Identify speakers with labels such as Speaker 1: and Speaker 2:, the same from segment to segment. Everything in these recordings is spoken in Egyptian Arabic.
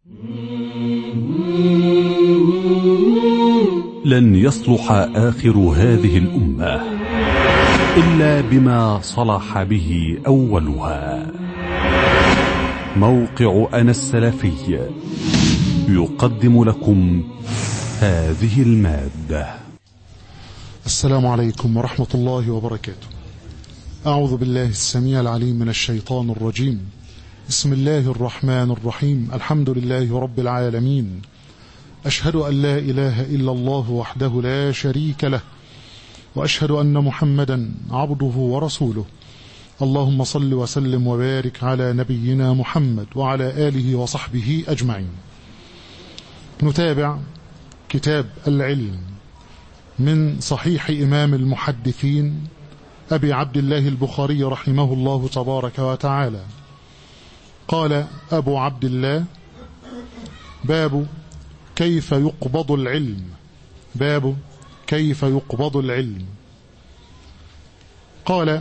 Speaker 1: لن يصلح آخر هذه الأمة إلا بما صلح به أولها موقع أنا السلفي يقدم لكم هذه المادة
Speaker 2: السلام عليكم ورحمة الله وبركاته أعوذ بالله السميع العليم من الشيطان الرجيم بسم الله الرحمن الرحيم الحمد لله رب العالمين أشهد أن لا إله إلا الله وحده لا شريك له وأشهد أن محمدا عبده ورسوله اللهم صل وسلم وبارك على نبينا محمد وعلى آله وصحبه أجمعين نتابع كتاب العلم من صحيح إمام المحدثين أبي عبد الله البخاري رحمه الله تبارك وتعالى قال أبو عبد الله باب كيف يقبض العلم باب كيف يقبض العلم قال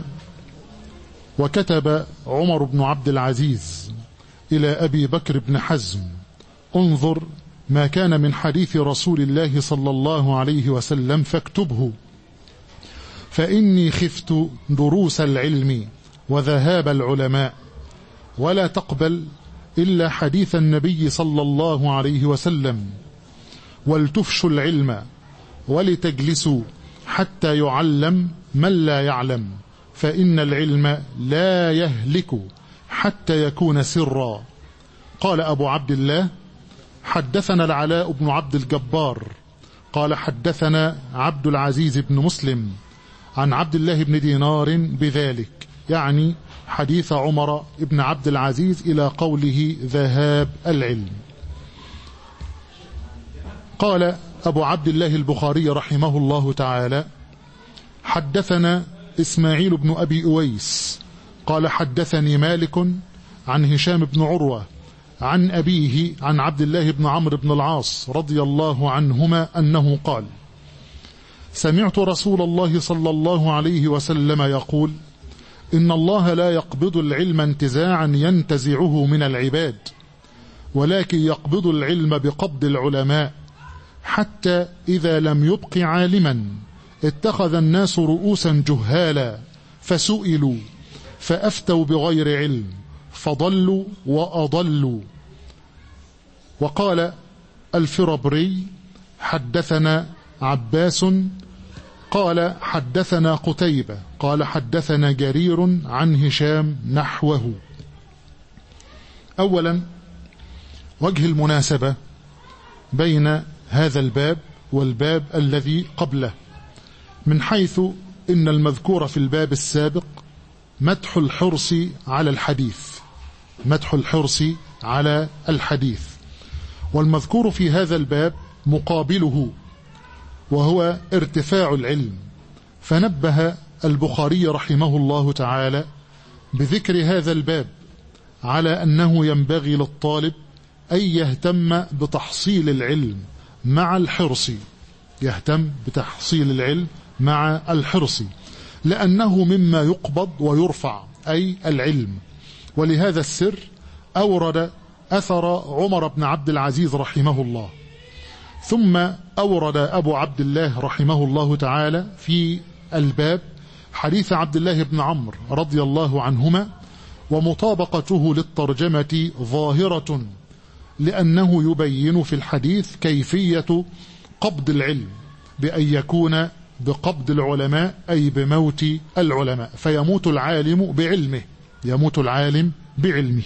Speaker 2: وكتب عمر بن عبد العزيز إلى أبي بكر بن حزم انظر ما كان من حديث رسول الله صلى الله عليه وسلم فاكتبه فإني خفت دروس العلم وذهاب العلماء ولا تقبل إلا حديث النبي صلى الله عليه وسلم ولتفشوا العلم ولتجلسوا حتى يعلم من لا يعلم فإن العلم لا يهلك حتى يكون سرا قال أبو عبد الله حدثنا العلاء بن عبد الجبار قال حدثنا عبد العزيز بن مسلم عن عبد الله بن دينار بذلك يعني حديث عمر بن عبد العزيز إلى قوله ذهاب العلم قال أبو عبد الله البخاري رحمه الله تعالى حدثنا إسماعيل بن أبي أويس قال حدثني مالك عن هشام بن عروة عن أبيه عن عبد الله بن عمرو بن العاص رضي الله عنهما أنه قال سمعت رسول الله صلى الله عليه وسلم يقول إن الله لا يقبض العلم انتزاعا ينتزعه من العباد ولكن يقبض العلم بقبض العلماء حتى إذا لم يبق عالما اتخذ الناس رؤوسا جهالا فسئلوا فأفتوا بغير علم فضلوا وأضلوا وقال الفربري حدثنا عباس قال حدثنا قتيبة قال حدثنا جرير عن هشام نحوه أولا وجه المناسبة بين هذا الباب والباب الذي قبله من حيث إن المذكور في الباب السابق مدح الحرص على الحديث مدح الحرص على الحديث والمذكور في هذا الباب مقابله وهو ارتفاع العلم فنبه البخاري رحمه الله تعالى بذكر هذا الباب على أنه ينبغي للطالب أن يهتم بتحصيل العلم مع الحرص يهتم بتحصيل العلم مع الحرص لأنه مما يقبض ويرفع أي العلم ولهذا السر أورد أثر عمر بن عبد العزيز رحمه الله ثم أورد أبو عبد الله رحمه الله تعالى في الباب حديث عبد الله بن عمرو رضي الله عنهما ومطابقته للترجمة ظاهرة لأنه يبين في الحديث كيفية قبض العلم بأن يكون بقبض العلماء أي بموت العلماء فيموت العالم بعلمه يموت العالم بعلمه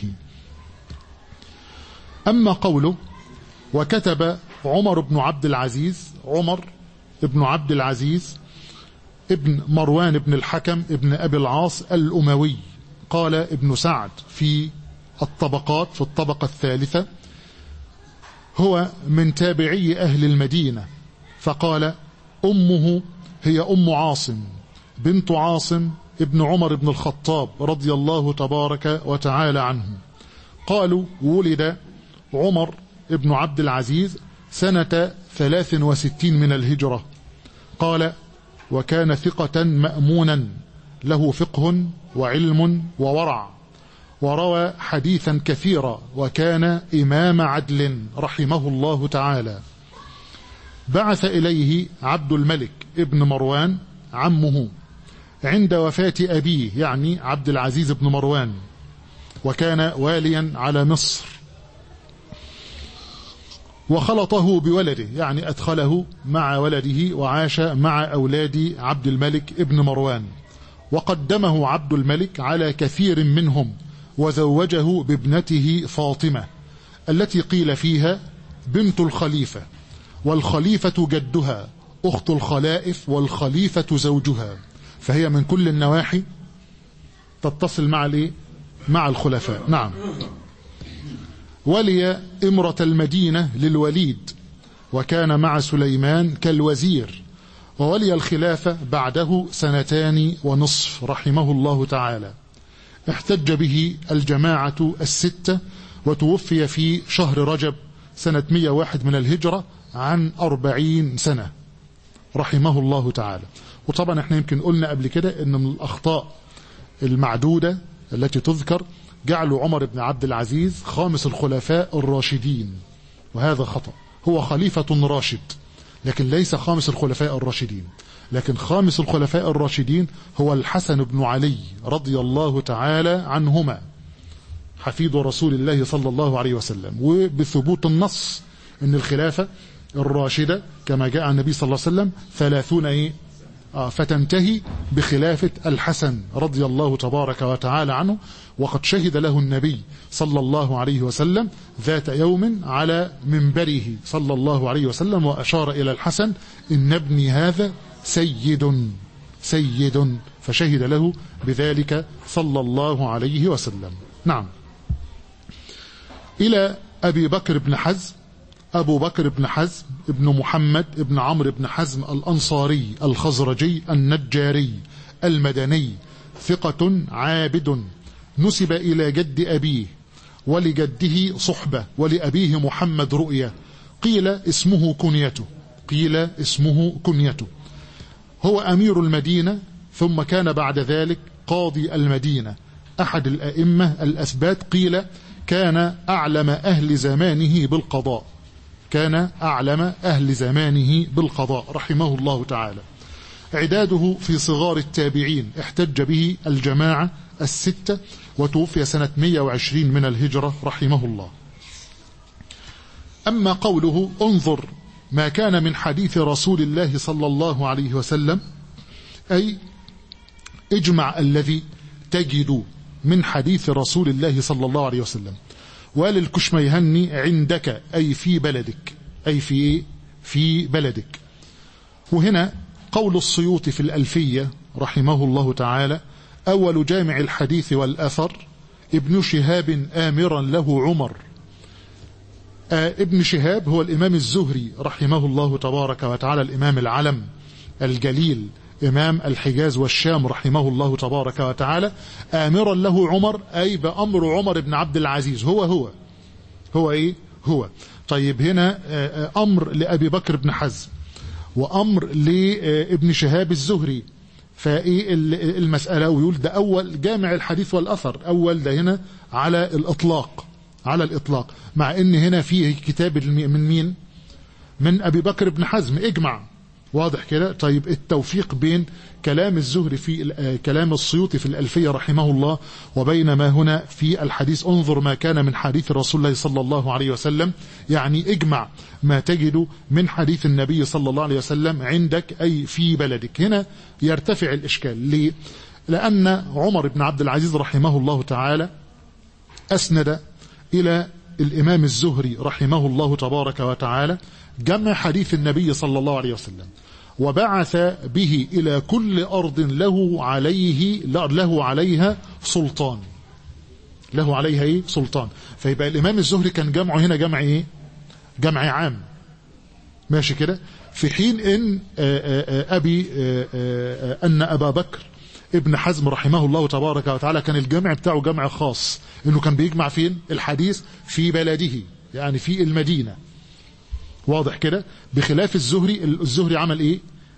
Speaker 2: أما قوله وكتب عمر بن عبد العزيز عمر بن عبد العزيز ابن مروان بن الحكم ابن أبي العاص الأموي قال ابن سعد في الطبقات في الطبقة الثالثة هو من تابعي أهل المدينة فقال أمه هي أم عاصم بنت عاصم ابن عمر بن الخطاب رضي الله تبارك وتعالى عنه قالوا ولد عمر ابن عبد العزيز سنة 63 من الهجرة قال وكان ثقة مأمونا له فقه وعلم وورع وروى حديثا كثيرا وكان إمام عدل رحمه الله تعالى بعث إليه عبد الملك ابن مروان عمه عند وفاة أبيه يعني عبد العزيز بن مروان وكان واليا على مصر وخلطه بولده يعني أدخله مع ولده وعاش مع أولاد عبد الملك ابن مروان وقدمه عبد الملك على كثير منهم وزوجه بابنته فاطمة التي قيل فيها بنت الخليفة والخليفة جدها أخت الخلائف والخليفة زوجها فهي من كل النواحي تتصل مع الايه مع الخلفاء نعم ولي إمرة المدينة للوليد وكان مع سليمان كالوزير وولي الخلافة بعده سنتان ونصف رحمه الله تعالى احتج به الجماعة الستة وتوفي في شهر رجب سنة 101 من الهجرة عن أربعين سنة رحمه الله تعالى وطبعا احنا يمكن قلنا قبل كده ان من الأخطاء المعدودة التي تذكر جعل عمر بن عبد العزيز خامس الخلفاء الراشدين وهذا خطأ هو خليفة راشد لكن ليس خامس الخلفاء الراشدين لكن خامس الخلفاء الراشدين هو الحسن بن علي رضي الله تعالى عنهما حفيد رسول الله صلى الله عليه وسلم وبثبوت النص ان الخلافة الراشدة كما جاء النبي صلى الله عليه وسلم ثلاثون ايه آه فتنتهي بخلافة الحسن رضي الله تبارك وتعالى عنه وقد شهد له النبي صلى الله عليه وسلم ذات يوم على منبره صلى الله عليه وسلم وأشار إلى الحسن إن ابني هذا سيد سيد فشهد له بذلك صلى الله عليه وسلم نعم إلى أبي بكر بن حزم أبو بكر بن حزم ابن محمد ابن عمرو بن حزم الأنصاري الخزرجي النجاري المدني ثقة عابد نسب إلى جد أبيه ولجده صحبة ولأبيه محمد رؤية قيل اسمه كنيته قيل اسمه كنيته هو أمير المدينة ثم كان بعد ذلك قاضي المدينة أحد الأئمة الأثبات قيل كان أعلم أهل زمانه بالقضاء كان أعلم أهل زمانه بالقضاء رحمه الله تعالى عداده في صغار التابعين احتج به الجماعة الستة وتوفي سنة 120 من الهجرة رحمه الله أما قوله انظر ما كان من حديث رسول الله صلى الله عليه وسلم أي اجمع الذي تجد من حديث رسول الله صلى الله عليه وسلم وللكشميهني عندك أي في بلدك أي في في بلدك وهنا قول السيوط في الألفية رحمه الله تعالى أول جامع الحديث والأثر ابن شهاب آمرا له عمر آه ابن شهاب هو الإمام الزهري رحمه الله تبارك وتعالى الإمام العلم الجليل إمام الحجاز والشام رحمه الله تبارك وتعالى آمرا له عمر أي بأمر عمر بن عبد العزيز هو هو هو إيه هو طيب هنا أمر لأبي بكر بن حزم وأمر لابن شهاب الزهري فايه المسألة ويقول ده أول جامع الحديث والأثر أول ده هنا على الإطلاق على الإطلاق مع إن هنا فيه كتاب من مين من أبي بكر بن حزم اجمع واضح كده طيب التوفيق بين كلام الزهري في كلام السيوطي في الألفية رحمه الله وبين ما هنا في الحديث انظر ما كان من حديث رسول الله صلى الله عليه وسلم يعني اجمع ما تجد من حديث النبي صلى الله عليه وسلم عندك أي في بلدك هنا يرتفع الإشكال ليه لأن عمر بن عبد العزيز رحمه الله تعالى أسند إلى الإمام الزهري رحمه الله تبارك وتعالى جمع حديث النبي صلى الله عليه وسلم وبعث به إلى كل أرض له عليه له عليها سلطان له عليها إيه؟ سلطان فيبقى الإمام الزهري كان جمعه هنا جمع إيه؟ جمع عام ماشي كده في حين إن أبي أن أبا بكر ابن حزم رحمه الله تبارك وتعالى كان الجمع بتاعه جمع خاص إنه كان بيجمع فين الحديث في بلده يعني في المدينة واضح كده بخلاف الزهري الزهري عمل ايه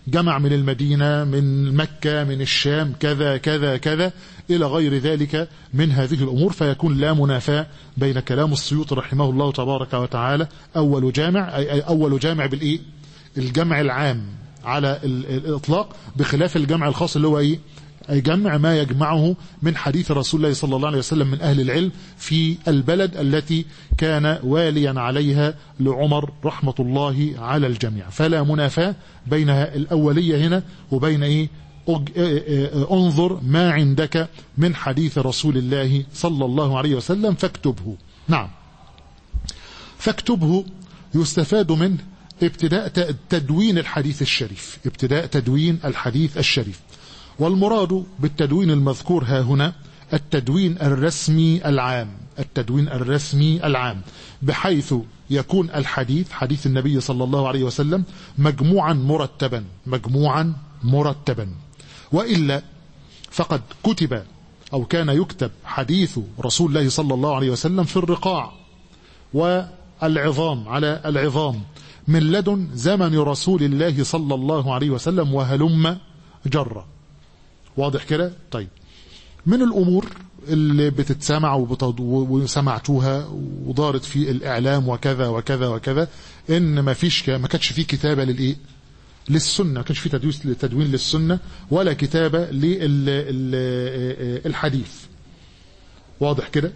Speaker 2: جمع من المدينة من مكة من الشام كذا كذا كذا إلى غير ذلك من هذه الأمور فيكون لا منافاة بين كلام السيوط رحمه الله تبارك وتعالى أول جامع أي أول جامع بالإيه الجمع العام على الإطلاق بخلاف الجمع الخاص اللي هو إيه أي جمع ما يجمعه من حديث رسول الله صلى الله عليه وسلم من أهل العلم في البلد التي كان واليا عليها لعمر رحمة الله على الجميع فلا منافاة بين الأولية هنا وبين إيه انظر ما عندك من حديث رسول الله صلى الله عليه وسلم فاكتبه نعم فاكتبه يستفاد منه ابتداء تدوين الحديث الشريف ابتداء تدوين الحديث الشريف والمراد بالتدوين المذكور ها هنا التدوين الرسمي العام التدوين الرسمي العام بحيث يكون الحديث حديث النبي صلى الله عليه وسلم مجموعا مرتبا مجموعا مرتبا وإلا فقد كتب أو كان يكتب حديث رسول الله صلى الله عليه وسلم في الرقاع والعظام على العظام من لدن زمن رسول الله صلى الله عليه وسلم وهلم جرة واضح كده طيب من الأمور اللي بتتسمع وسمعتوها ودارت في الإعلام وكذا وكذا وكذا إن ما فيش ما كانش فيه كتابة للإيه للسنة ما كانش فيه تدوين للسنة ولا كتابة للحديث واضح كده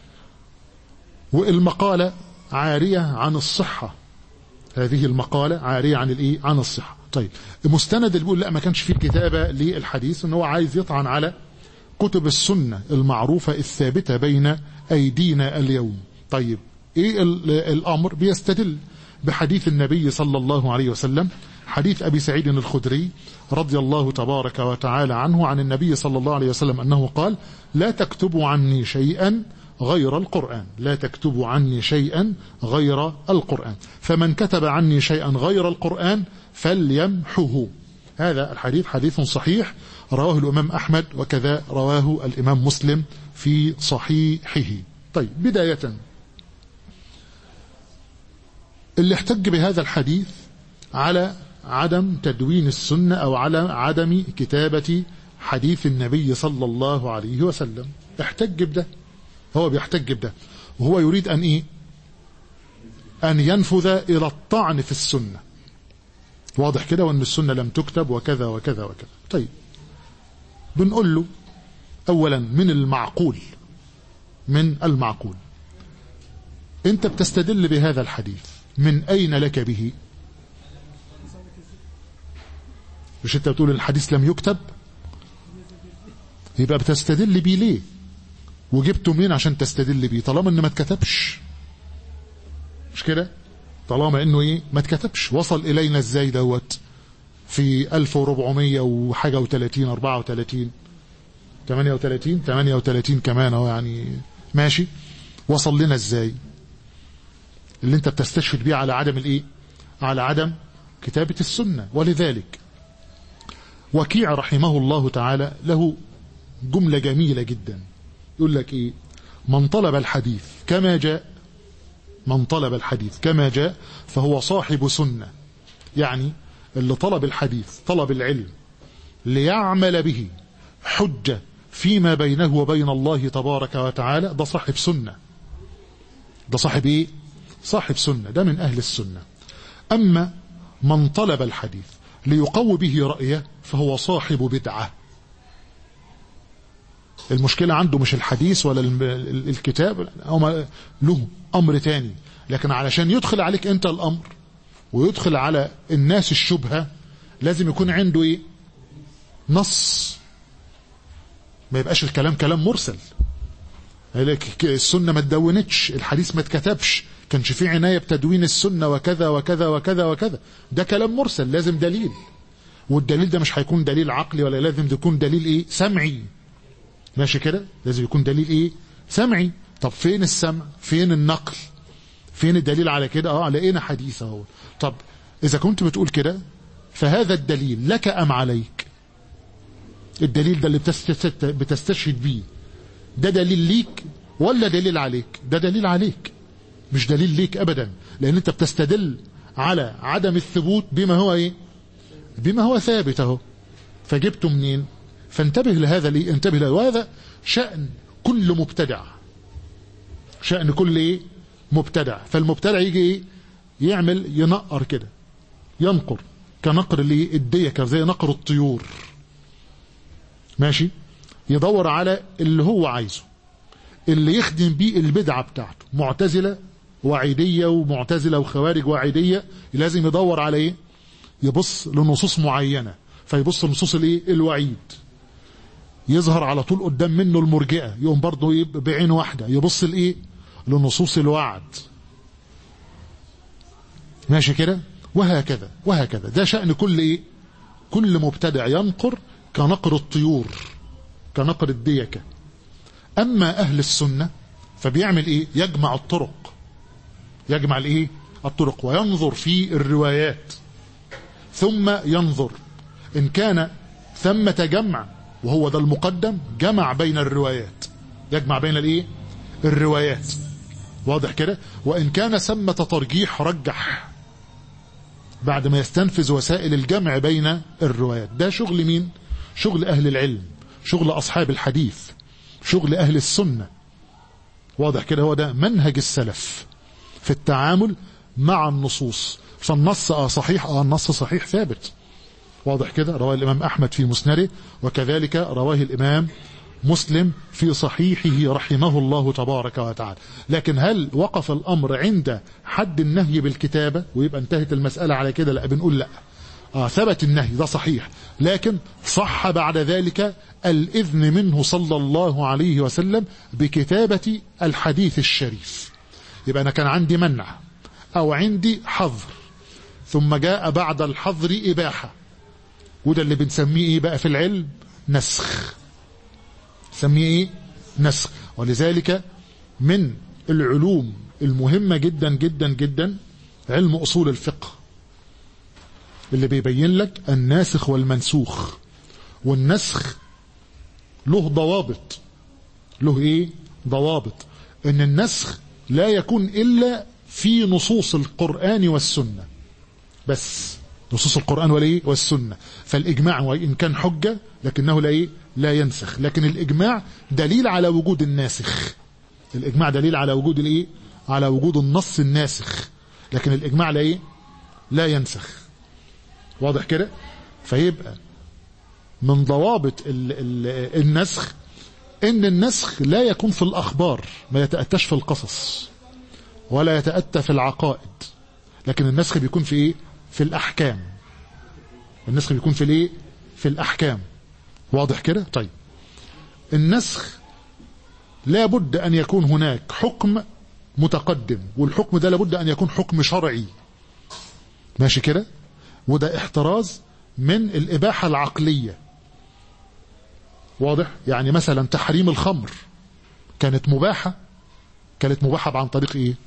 Speaker 2: والمقالة عارية عن الصحة هذه المقالة عارية عن الايه عن الصحة طيب المستند اللي بيقول لا ما كانش فيه كتابة للحديث ان هو عايز يطعن على كتب السنة المعروفة الثابتة بين ايدينا اليوم طيب ايه الامر بيستدل بحديث النبي صلى الله عليه وسلم حديث ابي سعيد الخدري رضي الله تبارك وتعالى عنه عن النبي صلى الله عليه وسلم انه قال لا تكتبوا عني شيئا غير القرآن لا تكتبوا عني شيئا غير القرآن فمن كتب عني شيئا غير القرآن فليمحه هذا الحديث حديث صحيح رواه الإمام أحمد وكذا رواه الإمام مسلم في صحيحه طيب بداية اللي احتج بهذا الحديث على عدم تدوين السنة أو على عدم كتابة حديث النبي صلى الله عليه وسلم احتج بده هو بيحتج بده وهو يريد أن إيه أن ينفذ إلى الطعن في السنة واضح كده وأن السنة لم تكتب وكذا وكذا وكذا طيب بنقول له أولا من المعقول من المعقول أنت بتستدل بهذا الحديث من أين لك به مش أنت بتقول الحديث لم يكتب يبقى بتستدل بيه ليه وجبته منين عشان تستدل بيه طالما ان ما اتكتبش مش كده طالما انه ايه ما اتكتبش وصل الينا ازاي دوت في 1400 وحاجه و30 34 38 38 كمان اهو يعني ماشي وصل لنا ازاي اللي انت بتستشهد بيه على عدم الايه على عدم كتابه السنه ولذلك وكيع رحمه الله تعالى له جمله جميله جدا يقول لك ايه من طلب الحديث كما جاء من طلب الحديث كما جاء فهو صاحب سنة يعني اللي طلب الحديث طلب العلم ليعمل به حجة فيما بينه وبين الله تبارك وتعالى ده صاحب سنة ده صاحب ايه صاحب سنة ده من أهل السنة أما من طلب الحديث ليقوي به رأيه فهو صاحب بدعة المشكلة عنده مش الحديث ولا الكتاب هو له أمر تاني لكن علشان يدخل عليك أنت الأمر ويدخل على الناس الشبهة لازم يكون عنده إيه نص ما يبقاش الكلام كلام مرسل السنة ما تدونتش الحديث ما اتكتبش كانش فيه عناية بتدوين السنة وكذا وكذا وكذا وكذا ده كلام مرسل لازم دليل والدليل ده مش هيكون دليل عقلي ولا لازم يكون دليل ايه سمعي ماشي كده لازم يكون دليل ايه سمعي طب فين السمع فين النقل فين الدليل على كده اه لقينا حديث اهو طب اذا كنت بتقول كده فهذا الدليل لك ام عليك الدليل ده اللي بتستشهد بيه ده دليل ليك ولا دليل عليك ده دليل عليك مش دليل ليك ابدا لان انت بتستدل على عدم الثبوت بما هو ايه بما هو ثابت اهو فجبته منين فانتبه لهذا ليه انتبه له وهذا شأن كل مبتدع شأن كل ايه مبتدع فالمبتدع يجي ايه يعمل ينقر كده ينقر كنقر اللي الديكة زي نقر الطيور ماشي يدور على اللي هو عايزه اللي يخدم بيه البدعة بتاعته معتزلة وعيدية ومعتزلة وخوارج وعيدية لازم يدور على ايه يبص لنصوص معينة فيبص لنصوص الايه الوعيد يظهر على طول قدام منه المرجئة يقوم برضه بعين واحدة يبص لايه لنصوص الوعد ماشي كده وهكذا وهكذا ده شأن كل ايه كل مبتدع ينقر كنقر الطيور كنقر الديكة اما اهل السنة فبيعمل ايه يجمع الطرق يجمع الايه الطرق وينظر في الروايات ثم ينظر ان كان ثمة جمع وهو ده المقدم جمع بين الروايات يجمع بين الايه الروايات واضح كده وان كان ثمة ترجيح رجح بعد ما يستنفذ وسائل الجمع بين الروايات ده شغل مين شغل اهل العلم شغل اصحاب الحديث شغل اهل السنة واضح كده هو ده منهج السلف في التعامل مع النصوص فالنص اه صحيح اه النص صحيح ثابت واضح كده رواه الامام احمد في مسنده وكذلك رواه الامام مسلم في صحيحه رحمه الله تبارك وتعالى لكن هل وقف الامر عند حد النهي بالكتابة ويبقى انتهت المسألة على كده لا بنقول لا آه ثبت النهي ده صحيح لكن صح بعد ذلك الإذن منه صلى الله عليه وسلم بكتابة الحديث الشريف يبقى أنا كان عندي منع أو عندي حظر ثم جاء بعد الحظر إباحة وده اللي بنسميه إيه بقى في العلم نسخ سميه إيه نسخ ولذلك من العلوم المهمة جدا جدا جدا علم أصول الفقه اللي بيبين لك الناسخ والمنسوخ والنسخ له ضوابط له ايه ضوابط ان النسخ لا يكون الا في نصوص القرآن والسنة بس نصوص القرآن والايه والسنة فالاجماع وان كان حجة لكنه لا ايه لا ينسخ لكن الاجماع دليل على وجود الناسخ الاجماع دليل على وجود الايه على وجود النص الناسخ لكن الاجماع لا ايه لا ينسخ واضح كده فيبقى من ضوابط ال ال النسخ ان النسخ لا يكون في الاخبار ما يتأتش في القصص ولا يتأتى في العقائد لكن النسخ بيكون في ايه في الاحكام النسخ بيكون في الايه في الاحكام واضح كده طيب النسخ لابد ان يكون هناك حكم متقدم والحكم ده لابد ان يكون حكم شرعي ماشي كده وده احتراز من الاباحة العقلية واضح يعني مثلا تحريم الخمر كانت مباحة كانت مباحة عن طريق ايه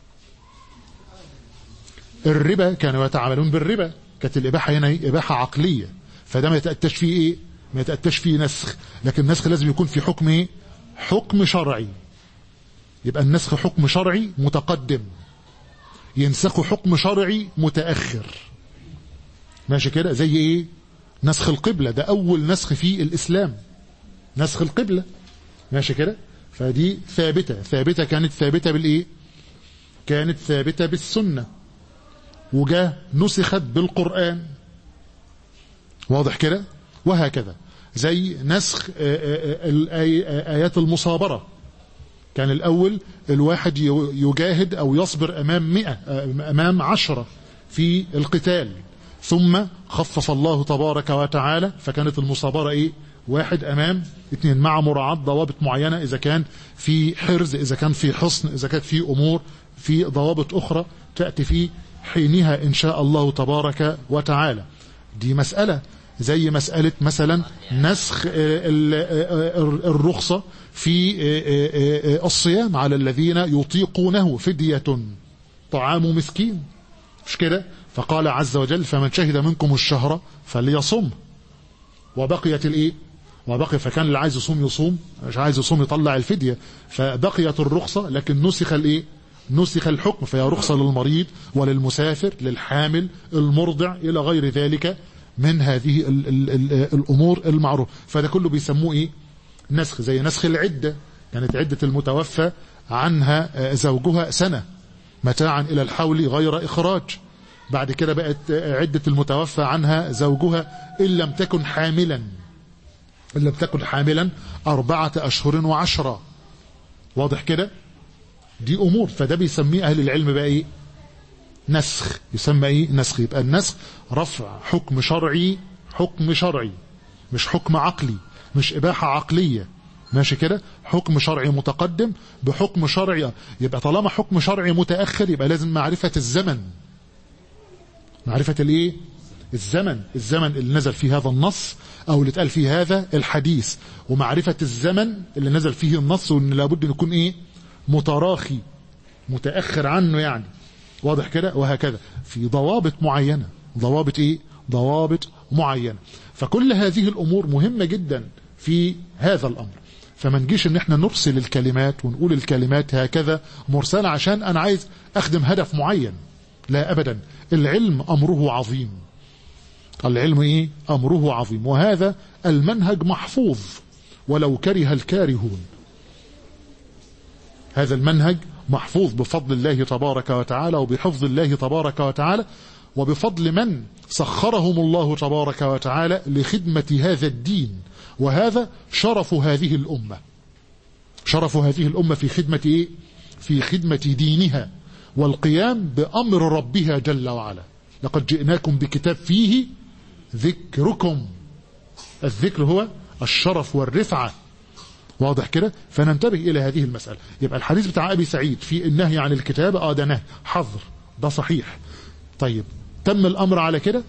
Speaker 2: الربا كانوا يتعاملون بالربا كانت الاباحة هنا اباحة عقلية فده ما يتأتش فيه ايه ما يتأتش فيه نسخ لكن النسخ لازم يكون في حكم ايه حكم شرعي يبقى النسخ حكم شرعي متقدم ينسخ حكم شرعي متأخر ماشي كده زي ايه نسخ القبلة ده اول نسخ في الاسلام نسخ القبلة ماشي كده فدي ثابتة ثابتة كانت ثابتة بالايه كانت ثابتة بالسنة وجاء نسخت بالقرآن واضح كده وهكذا زي نسخ آيات المصابرة كان الأول الواحد يجاهد أو يصبر أمام مئة أمام عشرة في القتال ثم خفف الله تبارك وتعالى فكانت المصابرة إيه واحد أمام اثنين مع مراعاة ضوابط معينة إذا كان في حرز إذا كان في حصن إذا كانت في أمور في ضوابط أخرى تأتي في حينها إن شاء الله تبارك وتعالى دي مسألة زي مسألة مثلا نسخ الرخصة في الصيام على الذين يطيقونه فدية طعام مسكين مش كده فقال عز وجل فمن شهد منكم الشهر فليصم وبقيت الايه وبقي فكان اللي عايز يصوم يصوم مش عايز يصوم يطلع الفدية فبقيت الرخصة لكن نسخ الايه نسخ الحكم فهي رخصة للمريض وللمسافر للحامل المرضع إلى غير ذلك من هذه ال ال ال الأمور المعروفة فده كله بيسموه إيه نسخ زي نسخ العدة كانت عدة المتوفى عنها زوجها سنة متاعا إلى الحول غير إخراج بعد كده بقت عدة المتوفى عنها زوجها إن لم تكن حاملا إن لم تكن حاملا أربعة أشهر وعشرة واضح كده دي أمور فده بيسميه أهل العلم بقى إيه نسخ يسمى إيه نسخ يبقى النسخ رفع حكم شرعي حكم شرعي مش حكم عقلي مش إباحة عقلية ماشي كده حكم شرعي متقدم بحكم شرعي يبقى طالما حكم شرعي متأخر يبقى لازم معرفة الزمن معرفة الايه الزمن الزمن اللي نزل فيه هذا النص او اللي اتقال فيه هذا الحديث ومعرفة الزمن اللي نزل فيه النص وان لابد ان يكون ايه متراخي متأخر عنه يعني واضح كده وهكذا في ضوابط معينة ضوابط ايه ضوابط معينة فكل هذه الامور مهمة جدا في هذا الامر فما نجيش ان احنا نرسل الكلمات ونقول الكلمات هكذا مرسلة عشان انا عايز اخدم هدف معين لا ابدا العلم امره عظيم العلم ايه امره عظيم وهذا المنهج محفوظ ولو كره الكارهون هذا المنهج محفوظ بفضل الله تبارك وتعالى وبحفظ الله تبارك وتعالى وبفضل من سخرهم الله تبارك وتعالى لخدمة هذا الدين وهذا شرف هذه الأمة شرف هذه الأمة في خدمة إيه؟ في خدمة دينها والقيام بأمر ربها جل وعلا لقد جئناكم بكتاب فيه ذكركم الذكر هو الشرف والرفعة واضح كده فننتبه إلى هذه المسألة يبقى الحديث بتاع أبي سعيد في النهي عن الكتاب آه ده نهي حظر ده صحيح طيب تم الأمر على كده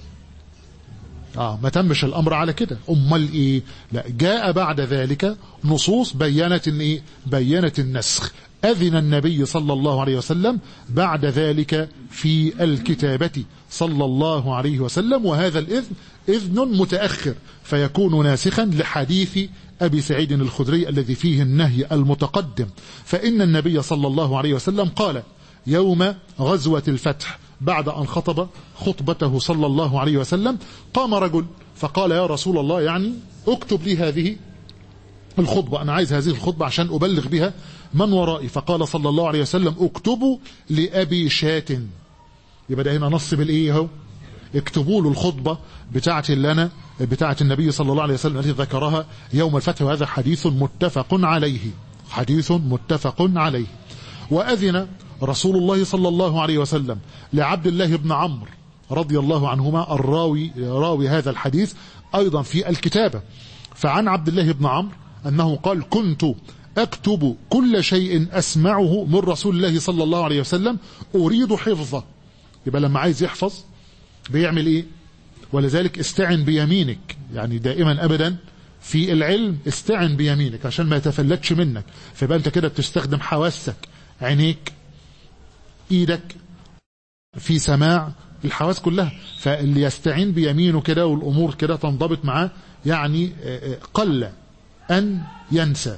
Speaker 2: آه ما تمش الأمر على كده أمال إيه لا جاء بعد ذلك نصوص بينت إيه بينت النسخ أذن النبي صلى الله عليه وسلم بعد ذلك في الكتابة صلى الله عليه وسلم وهذا الإذن إذن متأخر فيكون ناسخا لحديث أبي سعيد الخدري الذي فيه النهي المتقدم فإن النبي صلى الله عليه وسلم قال يوم غزوة الفتح بعد أن خطب خطبته صلى الله عليه وسلم قام رجل فقال يا رسول الله يعني اكتب لي هذه الخطبة أنا عايز هذه الخطبة عشان أبلغ بها من ورائي فقال صلى الله عليه وسلم اكتبوا لأبي شات يبقى ده هنا نص بالإيه اهو اكتبوا له الخطبة بتاعة اللي أنا بتاعة النبي صلى الله عليه وسلم التي ذكرها يوم الفتح وهذا حديث متفق عليه حديث متفق عليه وأذن رسول الله صلى الله عليه وسلم لعبد الله بن عمرو رضي الله عنهما الراوي راوي هذا الحديث أيضا في الكتابة فعن عبد الله بن عمرو أنه قال كنت أكتب كل شيء أسمعه من رسول الله صلى الله عليه وسلم أريد حفظه يبقى لما عايز يحفظ بيعمل إيه ولذلك استعن بيمينك يعني دائما أبدا في العلم استعن بيمينك عشان ما يتفلتش منك فيبقى أنت كده بتستخدم حواسك عينيك إيدك في سماع الحواس كلها فاللي يستعين بيمينه كده والأمور كده تنضبط معاه يعني قل أن ينسى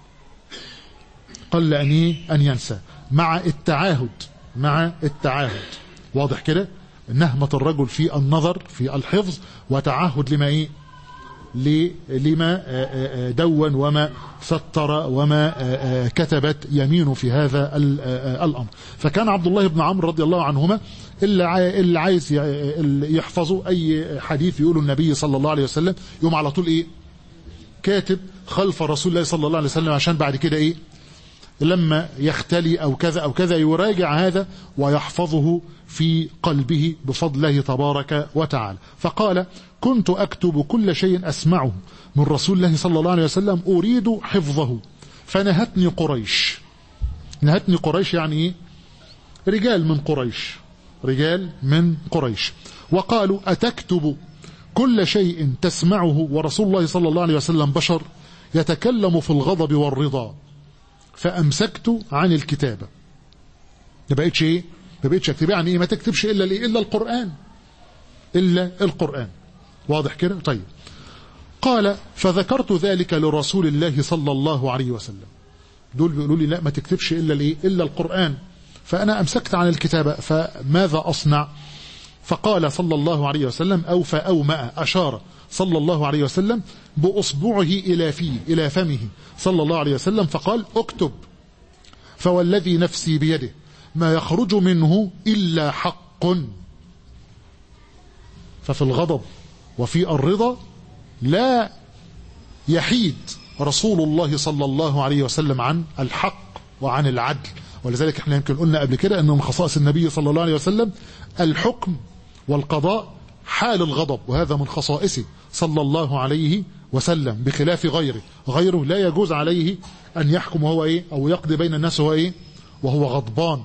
Speaker 2: قل أن إيه؟ أن ينسى مع التعاهد مع التعاهد واضح كده نهمة الرجل في النظر في الحفظ وتعهد لما إيه لما دون وما سطر وما كتبت يمينه في هذا الأمر فكان عبد الله بن عمرو رضي الله عنهما اللي عايز يحفظوا أي حديث يقوله النبي صلى الله عليه وسلم يوم على طول إيه كاتب خلف رسول الله صلى الله عليه وسلم عشان بعد كده إيه لما يختلي أو كذا أو كذا يراجع هذا ويحفظه في قلبه بفضل الله تبارك وتعالى فقال كنت أكتب كل شيء أسمعه من رسول الله صلى الله عليه وسلم أريد حفظه فنهتني قريش نهتني قريش يعني إيه؟ رجال من قريش رجال من قريش وقالوا أتكتب كل شيء تسمعه ورسول الله صلى الله عليه وسلم بشر يتكلم في الغضب والرضا فأمسكت عن الكتابة ما بقتش ايه ما بقتش اكتب يعني ايه ما تكتبش الا الايه الا القرآن الا القرآن واضح كده طيب قال فذكرت ذلك لرسول الله صلى الله عليه وسلم دول بيقولوا لي لا ما تكتبش الا الايه الا القرآن فانا امسكت عن الكتابة فماذا اصنع فقال صلى الله عليه وسلم أو فأومأ أشار صلى الله عليه وسلم بأصبعه إلى فيه إلى فمه صلى الله عليه وسلم فقال اكتب فوالذي نفسي بيده ما يخرج منه إلا حق ففي الغضب وفي الرضا لا يحيد رسول الله صلى الله عليه وسلم عن الحق وعن العدل ولذلك احنا يمكن قلنا قبل كده ان من خصائص النبي صلى الله عليه وسلم الحكم والقضاء حال الغضب وهذا من خصائصه صلى الله عليه وسلم بخلاف غيره غيره لا يجوز عليه أن يحكم وهو إيه أو يقضي بين الناس وهو إيه وهو غضبان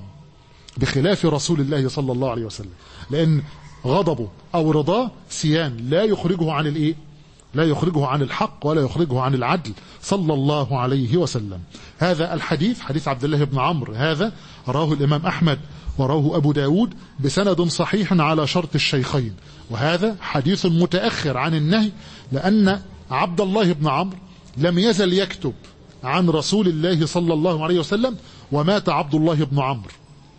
Speaker 2: بخلاف رسول الله صلى الله عليه وسلم لأن غضبه أو رضاه سيان لا يخرجه عن الإيه لا يخرجه عن الحق ولا يخرجه عن العدل صلى الله عليه وسلم هذا الحديث حديث عبد الله بن عمرو هذا راه الإمام أحمد وراه أبو داود بسند صحيح على شرط الشيخين وهذا حديث متأخر عن النهي لأن عبد الله بن عمرو لم يزل يكتب عن رسول الله صلى الله عليه وسلم ومات عبد الله بن عمرو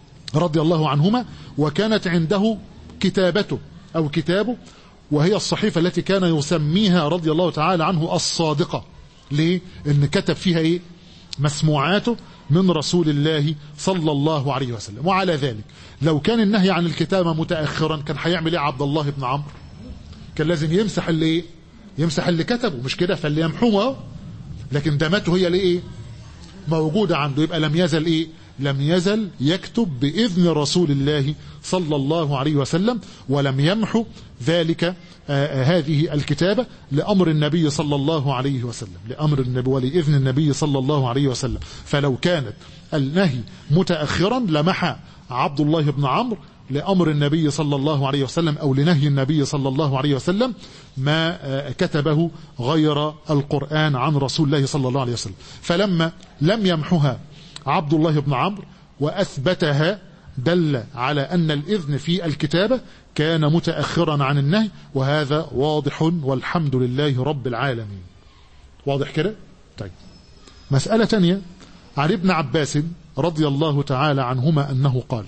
Speaker 2: رضي الله عنهما وكانت عنده كتابته أو كتابه وهي الصحيفة التي كان يسميها رضي الله تعالى عنه الصادقة ليه؟ إن كتب فيها إيه؟ مسموعاته من رسول الله صلى الله عليه وسلم وعلى ذلك لو كان النهي عن الكتابة متأخرا كان هيعمل ايه عبد الله بن عمرو كان لازم يمسح اللي ايه يمسح اللي كتبه مش كده فاللي يمحوه لكن دمته هي الايه موجودة عنده يبقى لم يزل ايه لم يزل يكتب بإذن رسول الله صلى الله عليه وسلم ولم يمحو ذلك آه هذه الكتابة لأمر النبي صلى الله عليه وسلم لأمر النبي ولإذن النبي صلى الله عليه وسلم فلو كانت النهي متأخرا لمحى عبد الله بن عمرو لأمر النبي صلى الله عليه وسلم أو لنهي النبي صلى الله عليه وسلم ما كتبه غير القرآن عن رسول الله صلى الله عليه وسلم فلما لم يمحها عبد الله بن عمرو وأثبتها دل على أن الإذن في الكتابة كان متأخرا عن النهي وهذا واضح والحمد لله رب العالمين واضح كده؟ طيب مسألة تانية عن ابن عباس رضي الله تعالى عنهما أنه قال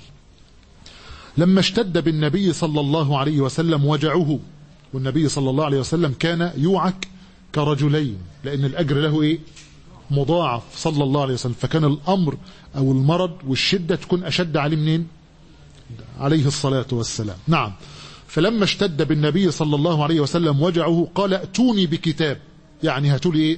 Speaker 2: لما اشتد بالنبي صلى الله عليه وسلم وجعه والنبي صلى الله عليه وسلم كان يوعك كرجلين لأن الأجر له إيه مضاعف صلى الله عليه وسلم فكان الأمر أو المرض والشدة تكون أشد عليه منين عليه الصلاة والسلام نعم فلما اشتد بالنبي صلى الله عليه وسلم وجعه قال ائتوني بكتاب يعني هاتوا لي ايه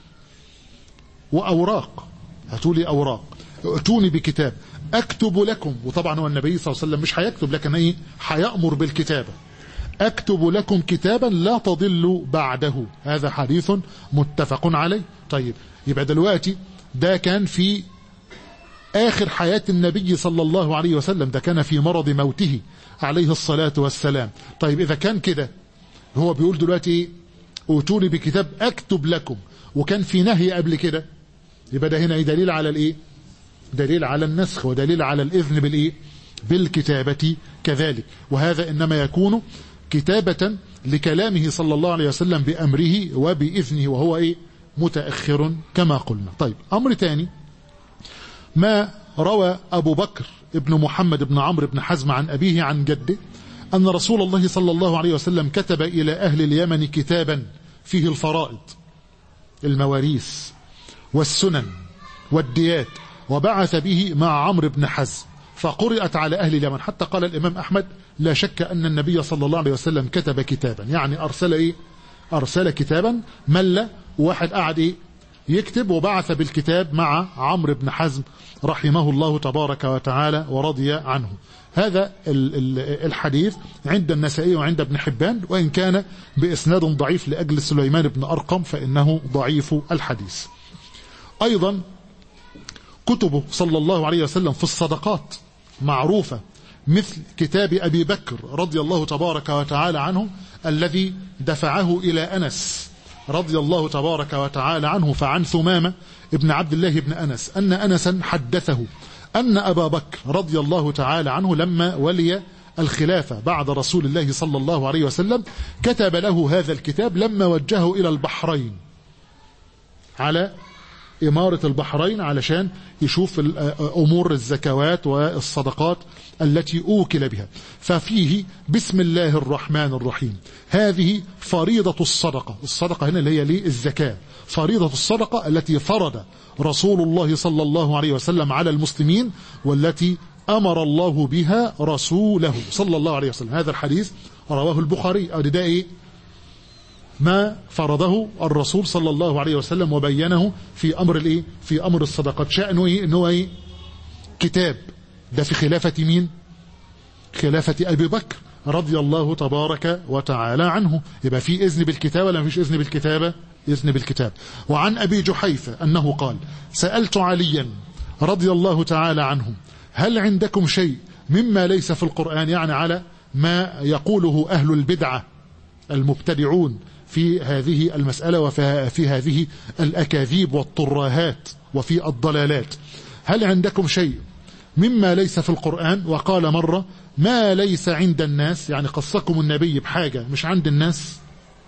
Speaker 2: وأوراق هاتوا لي أوراق ائتوني بكتاب أكتب لكم وطبعا هو النبي صلى الله عليه وسلم مش هيكتب لكن ايه هيأمر بالكتابة أكتب لكم كتابا لا تضلوا بعده هذا حديث متفق عليه طيب يبقى دلوقتي ده كان في آخر حياة النبي صلى الله عليه وسلم ده كان في مرض موته عليه الصلاة والسلام طيب إذا كان كده هو بيقول دلوقتي ايه اوتوني بكتاب أكتب لكم وكان في نهي قبل كده يبقى ده هنا دليل على الايه دليل على النسخ ودليل على الإذن بالإيه بالكتابة كذلك وهذا إنما يكون كتابة لكلامه صلى الله عليه وسلم بأمره وبإذنه وهو إيه متأخر كما قلنا طيب أمر تاني ما روى أبو بكر ابن محمد بن عمرو بن حزم عن أبيه عن جده أن رسول الله صلى الله عليه وسلم كتب إلى أهل اليمن كتابا فيه الفرائض المواريث والسنن والديات وبعث به مع عمرو بن حزم فقرأت على أهل اليمن حتى قال الإمام أحمد لا شك أن النبي صلى الله عليه وسلم كتب كتابا يعني أرسل إيه أرسل كتابا مل واحد قعد إيه يكتب وبعث بالكتاب مع عمرو بن حزم رحمه الله تبارك وتعالى ورضي عنه هذا الحديث عند النسائي وعند ابن حبان وإن كان بإسناد ضعيف لأجل سليمان بن أرقم فإنه ضعيف الحديث أيضا كتبه صلى الله عليه وسلم في الصدقات معروفة مثل كتاب أبي بكر رضي الله تبارك وتعالى عنه الذي دفعه إلى أنس رضي الله تبارك وتعالى عنه فعن ثمامة ابن عبد الله بن أنس أن أنسا حدثه أن أبا بكر رضي الله تعالى عنه لما ولي الخلافة بعد رسول الله صلى الله عليه وسلم كتب له هذا الكتاب لما وجهه إلى البحرين على إمارة البحرين علشان يشوف أمور الزكوات والصدقات التي أوكل بها ففيه بسم الله الرحمن الرحيم هذه فريضة الصدقة الصدقة هنا اللي هي ليه الزكاة فريضة الصدقة التي فرض رسول الله صلى الله عليه وسلم على المسلمين والتي أمر الله بها رسوله صلى الله عليه وسلم هذا الحديث رواه البخاري أو ده إيه ما فرضه الرسول صلى الله عليه وسلم وبينه في أمر الإيه في أمر الصدقات شأنه إيه إنه إيه كتاب ده في خلافة مين خلافة أبي بكر رضي الله تبارك وتعالى عنه يبقى في إذن بالكتابة ولا مفيش إذن بالكتابة إذن بالكتاب وعن أبي جحيفة أنه قال سألت عليا رضي الله تعالى عنه هل عندكم شيء مما ليس في القرآن يعني على ما يقوله أهل البدعة المبتدعون في هذه المسألة وفي هذه الأكاذيب والطراهات وفي الضلالات هل عندكم شيء مما ليس في القرآن وقال مرة ما ليس عند الناس يعني قصكم النبي بحاجة مش عند الناس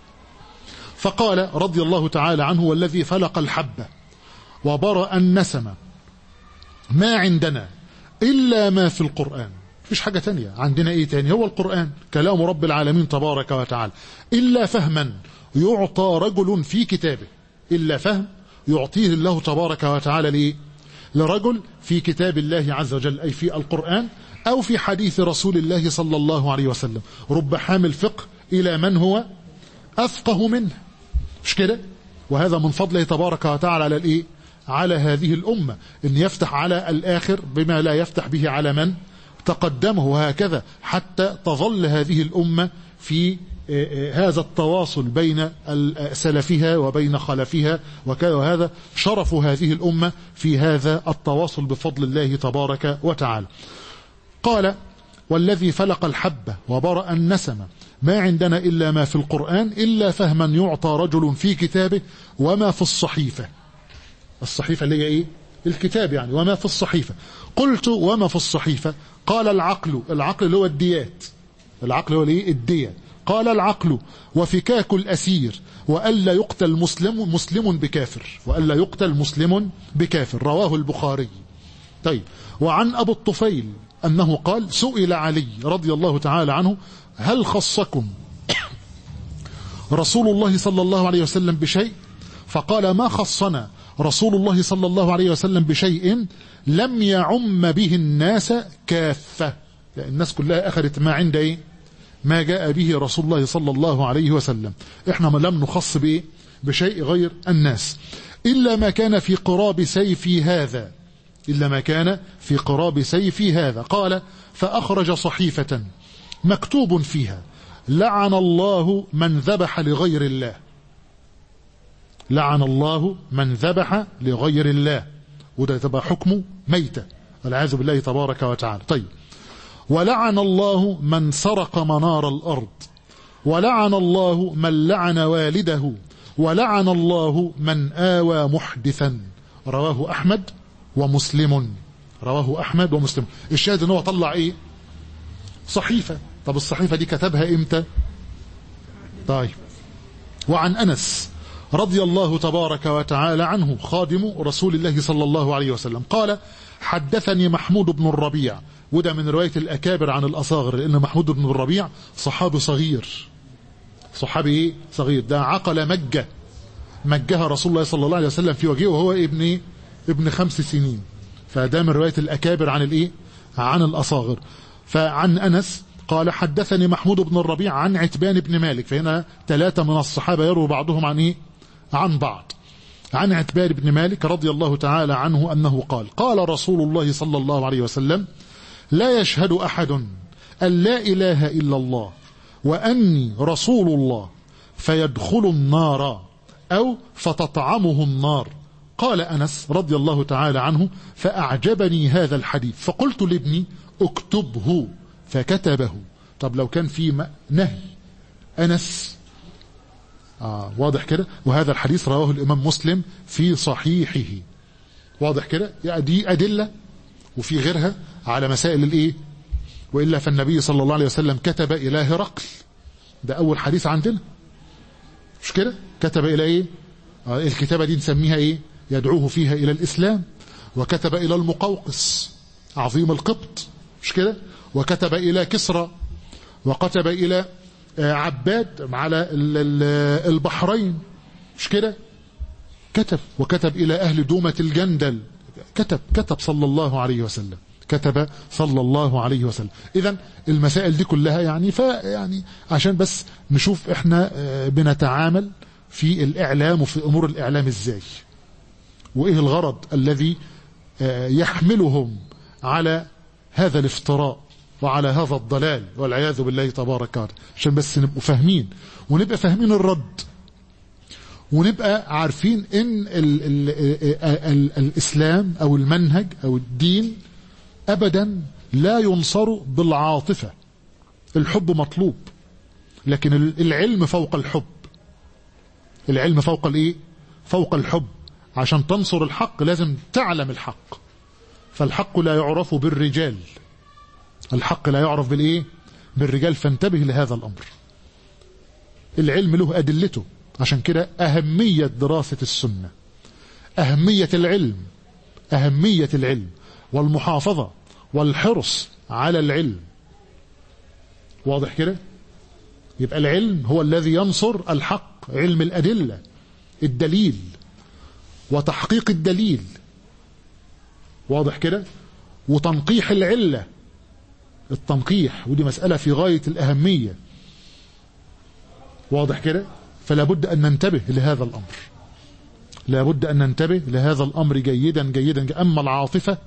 Speaker 2: فقال رضي الله تعالى عنه والذي فلق الحبة وبرأ النسمة ما عندنا إلا ما في القرآن مفيش حاجة تانية عندنا ايه تاني هو القرآن كلام رب العالمين تبارك وتعالى إلا فهما يعطى رجل في كتابه إلا فهم يعطيه الله تبارك وتعالى ليه لرجل في كتاب الله عز وجل أي في القرآن أو في حديث رسول الله صلى الله عليه وسلم رب حامل فقه إلى من هو أفقه منه مش كده وهذا من فضله تبارك وتعالى على الإيه على هذه الأمة إن يفتح على الآخر بما لا يفتح به على من تقدمه وهكذا حتى تظل هذه الأمة في هذا التواصل بين سلفها وبين خلفها وهذا شرف هذه الأمة في هذا التواصل بفضل الله تبارك وتعالى قال والذي فلق الحبة وبرأ النسمة ما عندنا إلا ما في القرآن إلا فهما يعطى رجل في كتابه وما في الصحيفة الصحيفة اللي هي إيه الكتاب يعني وما في الصحيفة قلت وما في الصحيفة قال العقل العقل اللي هو الديات العقل هو الايه الدية قال العقل وفكاك الأسير وألا يقتل مسلم مسلم بكافر وألا يقتل مسلم بكافر رواه البخاري طيب وعن أبو الطفيل أنه قال سئل علي رضي الله تعالى عنه هل خصكم رسول الله صلى الله عليه وسلم بشيء فقال ما خصنا رسول الله صلى الله عليه وسلم بشيء لم يعم به الناس كافة يعني الناس كلها أخذت ما عند إيه ما جاء به رسول الله صلى الله عليه وسلم احنا ما لم نخص بإيه بشيء غير الناس إلا ما كان في قراب سيفي هذا إلا ما كان في قراب سيفي هذا قال فأخرج صحيفة مكتوب فيها لعن الله من ذبح لغير الله لعن الله من ذبح لغير الله وده تبقى حكمه ميتة والعياذ بالله تبارك وتعالى طيب ولعن الله من سرق منار الأرض ولعن الله من لعن والده ولعن الله من آوى محدثا رواه أحمد ومسلم رواه أحمد ومسلم الشاهد ان هو طلع ايه صحيفة طب الصحيفة دي كتبها امتى طيب وعن أنس رضي الله تبارك وتعالى عنه خادم رسول الله صلى الله عليه وسلم قال حدثني محمود بن الربيع وده من رواية الأكابر عن الأصاغر لأن محمود بن الربيع صحابي صغير صحابي إيه؟ صغير ده عقل مجة مجها رسول الله صلى الله عليه وسلم في وجهه وهو ابن ابن خمس سنين فده من رواية الأكابر عن الإيه عن الأصاغر فعن أنس قال حدثني محمود بن الربيع عن عتبان بن مالك فهنا ثلاثة من الصحابة يروي بعضهم عن إيه عن بعض عن عتبان بن مالك رضي الله تعالى عنه أنه قال قال رسول الله صلى الله عليه وسلم لا يشهد أحد أن لا إله إلا الله وأني رسول الله فيدخل النار أو فتطعمه النار قال أنس رضي الله تعالى عنه فأعجبني هذا الحديث فقلت لابني اكتبه فكتبه طب لو كان في نهي أنس آه واضح كده وهذا الحديث رواه الإمام مسلم في صحيحه واضح كده يعني دي أدلة وفي غيرها على مسائل الإيه وإلا فالنبي صلى الله عليه وسلم كتب إلى هرقل ده أول حديث عندنا مش كده كتب إلى إيه آه الكتابة دي نسميها إيه يدعوه فيها إلى الإسلام وكتب إلى المقوقس عظيم القبط مش كده وكتب إلى كسرى وكتب إلى عباد على البحرين مش كده كتب وكتب إلى أهل دومة الجندل كتب كتب صلى الله عليه وسلم كتب صلى الله عليه وسلم إذا المسائل دي كلها يعني فيعني عشان بس نشوف إحنا بنتعامل في الإعلام وفي أمور الإعلام إزاي وإيه الغرض الذي يحملهم على هذا الافتراء وعلى هذا الضلال والعياذ بالله تبارك وتعالى عشان بس نبقوا فاهمين ونبقى فاهمين الرد ونبقى عارفين ان ال ال ال الاسلام او المنهج او الدين ابدا لا ينصر بالعاطفه الحب مطلوب لكن العلم فوق الحب العلم فوق الايه فوق الحب عشان تنصر الحق لازم تعلم الحق فالحق لا يعرف بالرجال الحق لا يعرف بالايه بالرجال فانتبه لهذا الامر العلم له ادلته عشان كده اهميه دراسه السنه اهميه العلم اهميه العلم والمحافظه والحرص على العلم واضح كده يبقى العلم هو الذي ينصر الحق علم الادله الدليل وتحقيق الدليل واضح كده وتنقيح العله التنقيح ودي مسألة في غاية الأهمية واضح كده فلا بد أن ننتبه لهذا الأمر لا بد أن ننتبه لهذا الأمر جيدا جيدا أما العاطفة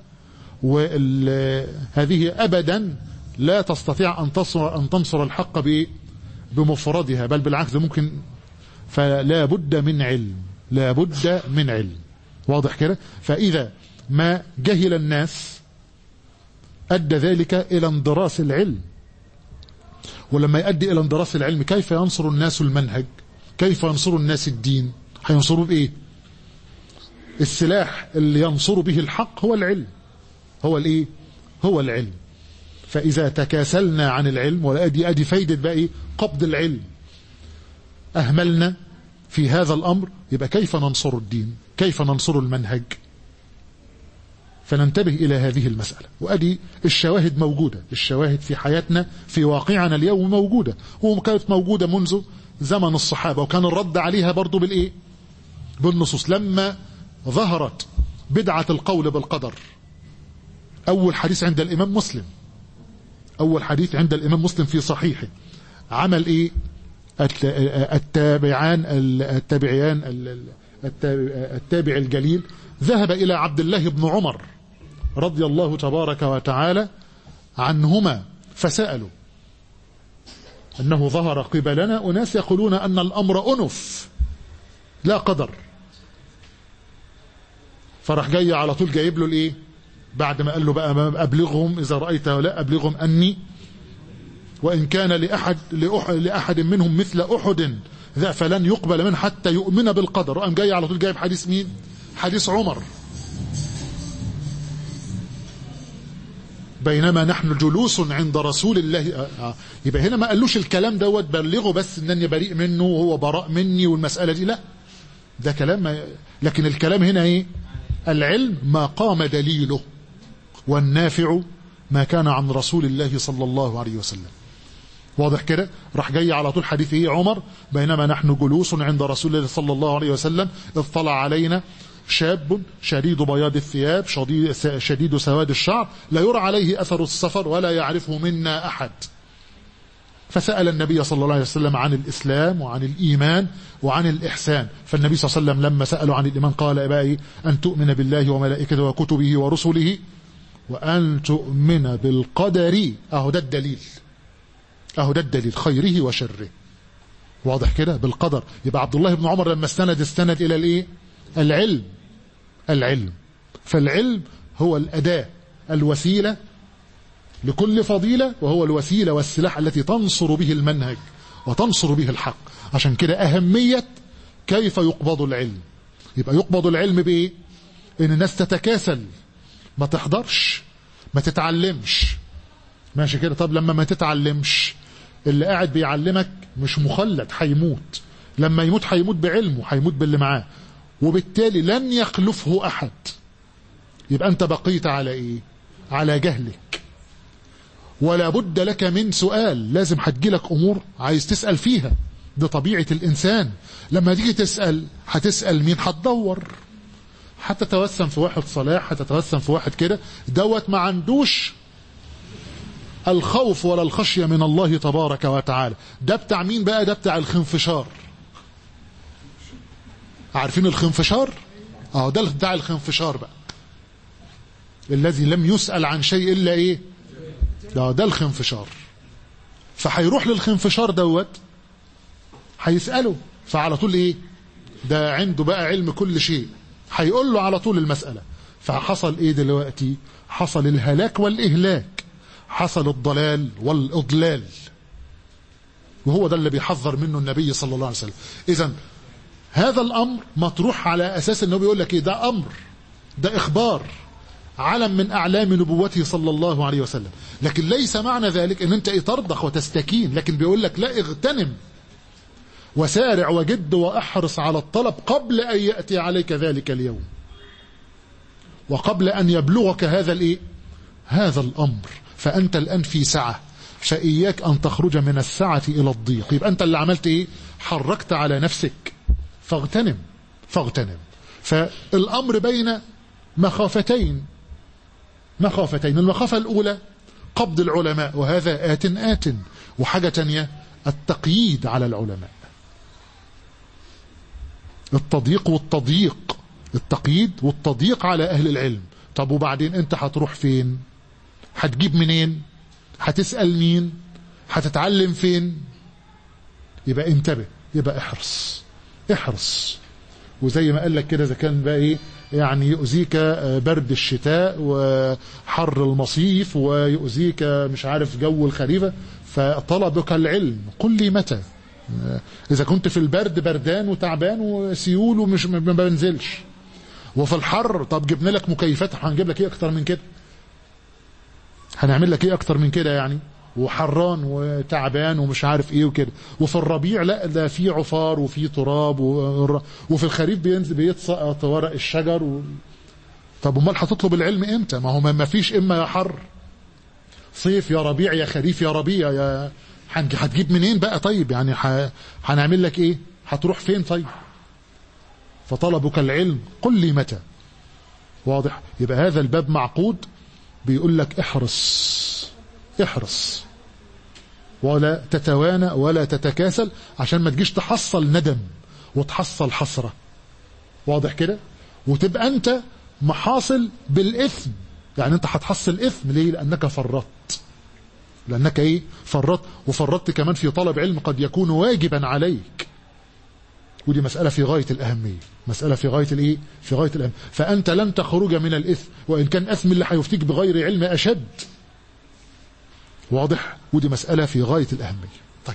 Speaker 2: هذه أبدا لا تستطيع أن تصر أن تنصر الحق بمفردها بل بالعكس ممكن فلا بد من علم لا بد من علم واضح كده فإذا ما جهل الناس أدى ذلك إلى اندراس العلم ولما يؤدي إلى اندراس العلم كيف ينصر الناس المنهج كيف ينصر الناس الدين هينصروا بإيه السلاح اللي ينصر به الحق هو العلم هو الإيه هو العلم فإذا تكاسلنا عن العلم ولا أدي أدي فايدة بقى إيه قبض العلم أهملنا في هذا الأمر يبقى كيف ننصر الدين كيف ننصر المنهج فننتبه إلى هذه المسألة وأدي الشواهد موجودة الشواهد في حياتنا في واقعنا اليوم موجودة وكانت موجودة منذ زمن الصحابة وكان الرد عليها برضو بالإيه بالنصوص لما ظهرت بدعة القول بالقدر أول حديث عند الإمام مسلم أول حديث عند الإمام مسلم في صحيحه عمل إيه التابعان التابعيان التابع الجليل ذهب إلى عبد الله بن عمر رضي الله تبارك وتعالى عنهما فسألوا أنه ظهر قبلنا أناس يقولون أن الأمر أنف لا قدر فرح جاي على طول جايب له الإيه بعد ما قال له بقى أبلغهم إذا رأيت ولا أبلغهم أني وإن كان لأحد, لأحد منهم مثل أحد ذا فلن يقبل منه حتى يؤمن بالقدر وقام جاي على طول جايب حديث مين حديث عمر بينما نحن جلوس عند رسول الله يبقى هنا ما قالوش الكلام دوت بلغه بس انني بريء منه وهو براء مني والمسألة دي لا ده كلام ما لكن الكلام هنا ايه العلم ما قام دليله والنافع ما كان عن رسول الله صلى الله عليه وسلم واضح كده راح جاي على طول حديث ايه عمر بينما نحن جلوس عند رسول الله صلى الله عليه وسلم اطلع علينا شاب شديد بياض الثياب شديد, شديد سواد الشعر لا يرى عليه أثر السفر ولا يعرفه منا أحد فسأل النبي صلى الله عليه وسلم عن الإسلام وعن الإيمان وعن الإحسان فالنبي صلى الله عليه وسلم لما سألوا عن الإيمان قال إبائي أن تؤمن بالله وملائكته وكتبه ورسله وأن تؤمن بالقدر أهو ده الدليل أهو ده الدليل خيره وشره واضح كده بالقدر يبقى عبد الله بن عمر لما استند استند إلى الإيه العلم العلم فالعلم هو الأداة الوسيلة لكل فضيلة وهو الوسيلة والسلاح التي تنصر به المنهج وتنصر به الحق عشان كده أهمية كيف يقبض العلم يبقى يقبض العلم بإيه إن الناس تتكاسل ما تحضرش ما تتعلمش ماشي كده طب لما ما تتعلمش اللي قاعد بيعلمك مش مخلد هيموت لما يموت هيموت بعلمه هيموت باللي معاه وبالتالي لن يخلفه أحد يبقى أنت بقيت على إيه على جهلك ولا بد لك من سؤال لازم هتجيلك أمور عايز تسأل فيها ده طبيعة الإنسان لما تيجي تسأل هتسأل مين هتدور هتتوسم في واحد صلاح هتتوسم في واحد كده دوت ما عندوش الخوف ولا الخشية من الله تبارك وتعالى ده بتاع مين بقى ده بتاع الخنفشار عارفين الخنفشار اه ده بتاع الخنفشار بقى الذي لم يسأل عن شيء إلا إيه ده ده الخنفشار فهيروح للخنفشار دوت هيسأله فعلى طول إيه ده عنده بقى علم كل شيء هيقول له على طول المسألة فحصل إيه دلوقتي حصل الهلاك والإهلاك حصل الضلال والإضلال وهو ده اللي بيحذر منه النبي صلى الله عليه وسلم إذا هذا الأمر مطروح على أساس أنه بيقول لك إيه ده أمر ده إخبار علم من أعلام نبوته صلى الله عليه وسلم لكن ليس معنى ذلك أن أنت إيه ترضخ وتستكين لكن بيقول لك لا اغتنم وسارع وجد وأحرص على الطلب قبل أن يأتي عليك ذلك اليوم وقبل أن يبلغك هذا الإيه هذا الأمر فأنت الآن في سعة فإياك أن تخرج من السعة إلى الضيق يبقى أنت اللي عملت إيه حركت على نفسك فاغتنم فاغتنم فالأمر بين مخافتين مخافتين المخافة الأولى قبض العلماء وهذا آت آت وحاجة تانية التقييد على العلماء التضييق والتضييق التقييد والتضييق على أهل العلم طب وبعدين انت هتروح فين هتجيب منين هتسأل مين هتتعلم فين يبقى انتبه يبقى احرص احرص وزي ما قال لك كده اذا كان بقى ايه يعني يؤذيك برد الشتاء وحر المصيف ويؤذيك مش عارف جو الخريفة فطلبك العلم قل لي متى إذا كنت في البرد بردان وتعبان وسيول ومش ما بنزلش وفي الحر طب جبنا لك مكيفات هنجيب لك ايه اكتر من كده هنعمل لك ايه اكتر من كده يعني وحران وتعبان ومش عارف ايه وكده وفي الربيع لا ده في عفار وفي تراب وفي الخريف بينزل بيتسقط ورق الشجر و... طب امال هتطلب العلم امتى ما هو ما فيش اما يا حر صيف يا ربيع يا خريف يا ربيع يا هتجيب منين بقى طيب يعني هنعمل لك ايه هتروح فين طيب فطلبك العلم قل لي متى واضح يبقى هذا الباب معقود بيقول لك احرص احرص ولا تتوانى ولا تتكاسل عشان ما تجيش تحصل ندم وتحصل حسرة واضح كده وتبقى انت محاصل بالإثم يعني انت هتحصل إثم ليه لأنك فرطت لأنك ايه فرطت وفرطت كمان في طلب علم قد يكون واجبا عليك ودي مسألة في غاية الأهمية مسألة في غاية الإيه؟ في غاية الأهمية فأنت لن تخرج من الإثم وإن كان أثم اللي هيفتيك بغير علم أشد واضح ودي مسألة في غاية الأهمية طيب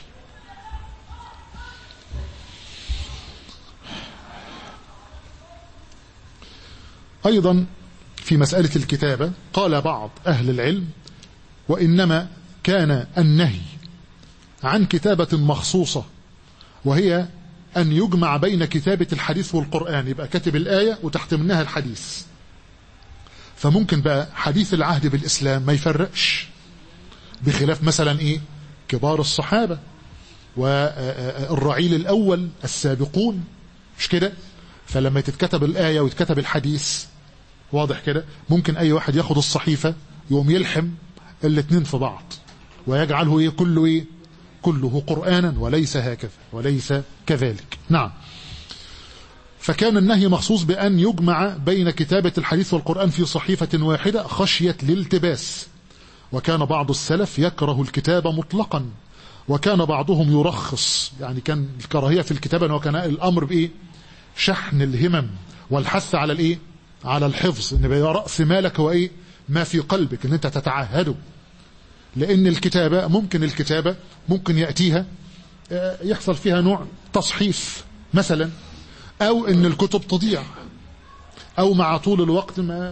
Speaker 2: أيضا في مسألة الكتابة قال بعض أهل العلم وإنما كان النهي عن كتابة مخصوصة وهي أن يجمع بين كتابة الحديث والقرآن يبقى كاتب الآية وتحت منها الحديث فممكن بقى حديث العهد بالإسلام ما يفرقش بخلاف مثلا إيه كبار الصحابة والرعيل الأول السابقون مش كده فلما تتكتب الآية ويتكتب الحديث واضح كده ممكن أي واحد ياخد الصحيفة يقوم يلحم الاثنين في بعض ويجعله إيه كله إيه كله قرآنا وليس هكذا وليس كذلك نعم فكان النهي مخصوص بأن يجمع بين كتابة الحديث والقرآن في صحيفة واحدة خشية الالتباس وكان بعض السلف يكره الكتابة مطلقا وكان بعضهم يرخص يعني كان الكراهية في الكتابة وكان الأمر بإيه شحن الهمم والحث على الإيه على الحفظ ان رأس مالك هو إيه ما في قلبك ان انت تتعهده لأن الكتابة ممكن الكتابة ممكن يأتيها يحصل فيها نوع تصحيف مثلا أو أن الكتب تضيع أو مع طول الوقت ما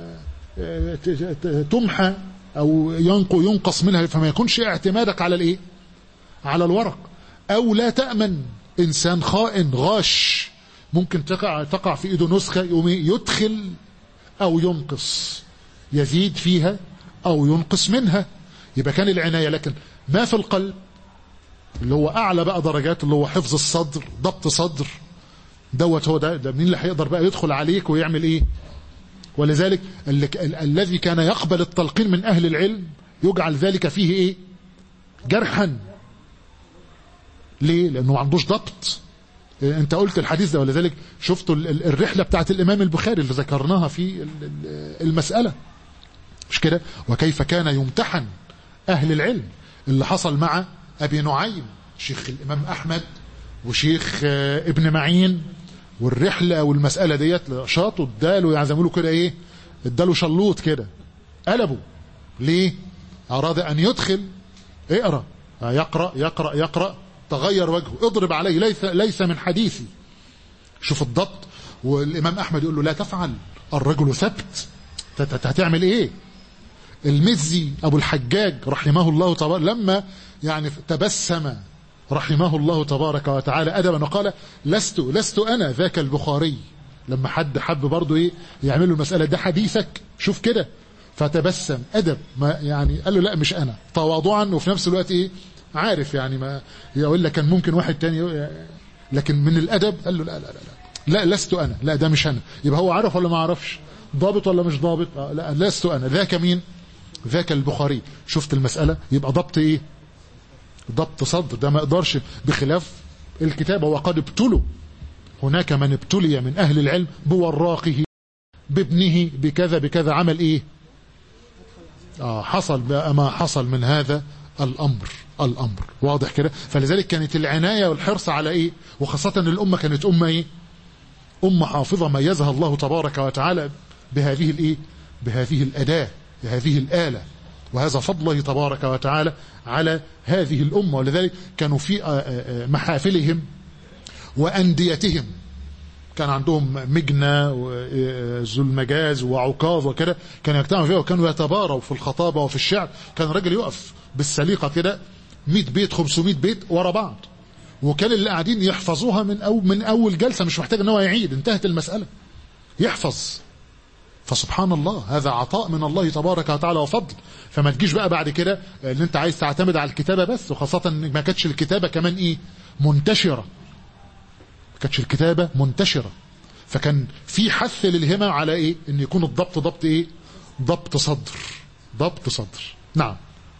Speaker 2: تمحى أو ينقص منها فما يكونش اعتمادك على الإيه على الورق أو لا تأمن إنسان خائن غاش ممكن تقع تقع في ايده نسخه يقوم يدخل او ينقص يزيد فيها او ينقص منها يبقى كان العنايه لكن ما في القلب اللي هو اعلى بقى درجات اللي هو حفظ الصدر ضبط صدر دوت هو ده, ده مين اللي هيقدر بقى يدخل عليك ويعمل ايه ولذلك ال ال الذي كان يقبل التلقين من اهل العلم يجعل ذلك فيه ايه جرحا ليه لانه ما عندوش ضبط انت قلت الحديث ده ولذلك شفتوا الرحله بتاعت الامام البخاري اللي ذكرناها في المساله مش كده وكيف كان يمتحن اهل العلم اللي حصل مع ابي نعيم شيخ الامام احمد وشيخ ابن معين والرحله والمساله ديت شاطوا اداله يعني زي ما كده ايه اداله شلوط كده قلبوا ليه اراد ان يدخل اقرا يقرا يقرا يقرا تغير وجهه اضرب عليه ليس ليس من حديثي شوف الضبط والامام احمد يقول له لا تفعل الرجل ثبت هتعمل ايه المزي ابو الحجاج رحمه الله تبارك لما يعني تبسم رحمه الله تبارك وتعالى ادبا وقال لست لست انا ذاك البخاري لما حد حب برضه ايه يعمل له المساله ده حديثك شوف كده فتبسم ادب ما يعني قال له لا مش انا تواضعا وفي نفس الوقت ايه عارف يعني ما يقول لك كان ممكن واحد تاني لكن من الادب قال له لا لا لا لا, لا لست انا لا ده مش انا يبقى هو عارف ولا ما عرفش ضابط ولا مش ضابط لا لست انا ذاك مين ذاك البخاري شفت المساله يبقى ضبط ايه ضبط صدر ده ما يقدرش بخلاف الكتابه وقد ابتلوا هناك من ابتلي من اهل العلم بوراقه بابنه بكذا بكذا عمل ايه آه حصل بقى ما حصل من هذا الامر الامر واضح كده فلذلك كانت العنايه والحرص على ايه وخاصه الامه كانت امه ايه امه حافظه ميزها الله تبارك وتعالى بهذه الايه بهذه الاداه بهذه الاله وهذا فضل الله تبارك وتعالى على هذه الامه ولذلك كانوا في محافلهم وانديتهم كان عندهم مجنى وذو المجاز وعكاظ وكده كانوا يجتمعوا فيها وكانوا يتباروا في الخطابه وفي الشعر كان الراجل يقف بالسليقه كده 100 بيت 500 بيت ورا بعض وكان اللي قاعدين يحفظوها من أو من اول جلسه مش محتاج ان هو يعيد انتهت المساله يحفظ فسبحان الله هذا عطاء من الله تبارك وتعالى وفضل فما تجيش بقى بعد كده ان انت عايز تعتمد على الكتابه بس وخاصه ان ما كانتش الكتابه كمان ايه منتشره ما كانتش الكتابه منتشره فكان في حث للهمه على ايه ان يكون الضبط ضبط ايه ضبط صدر ضبط صدر نعم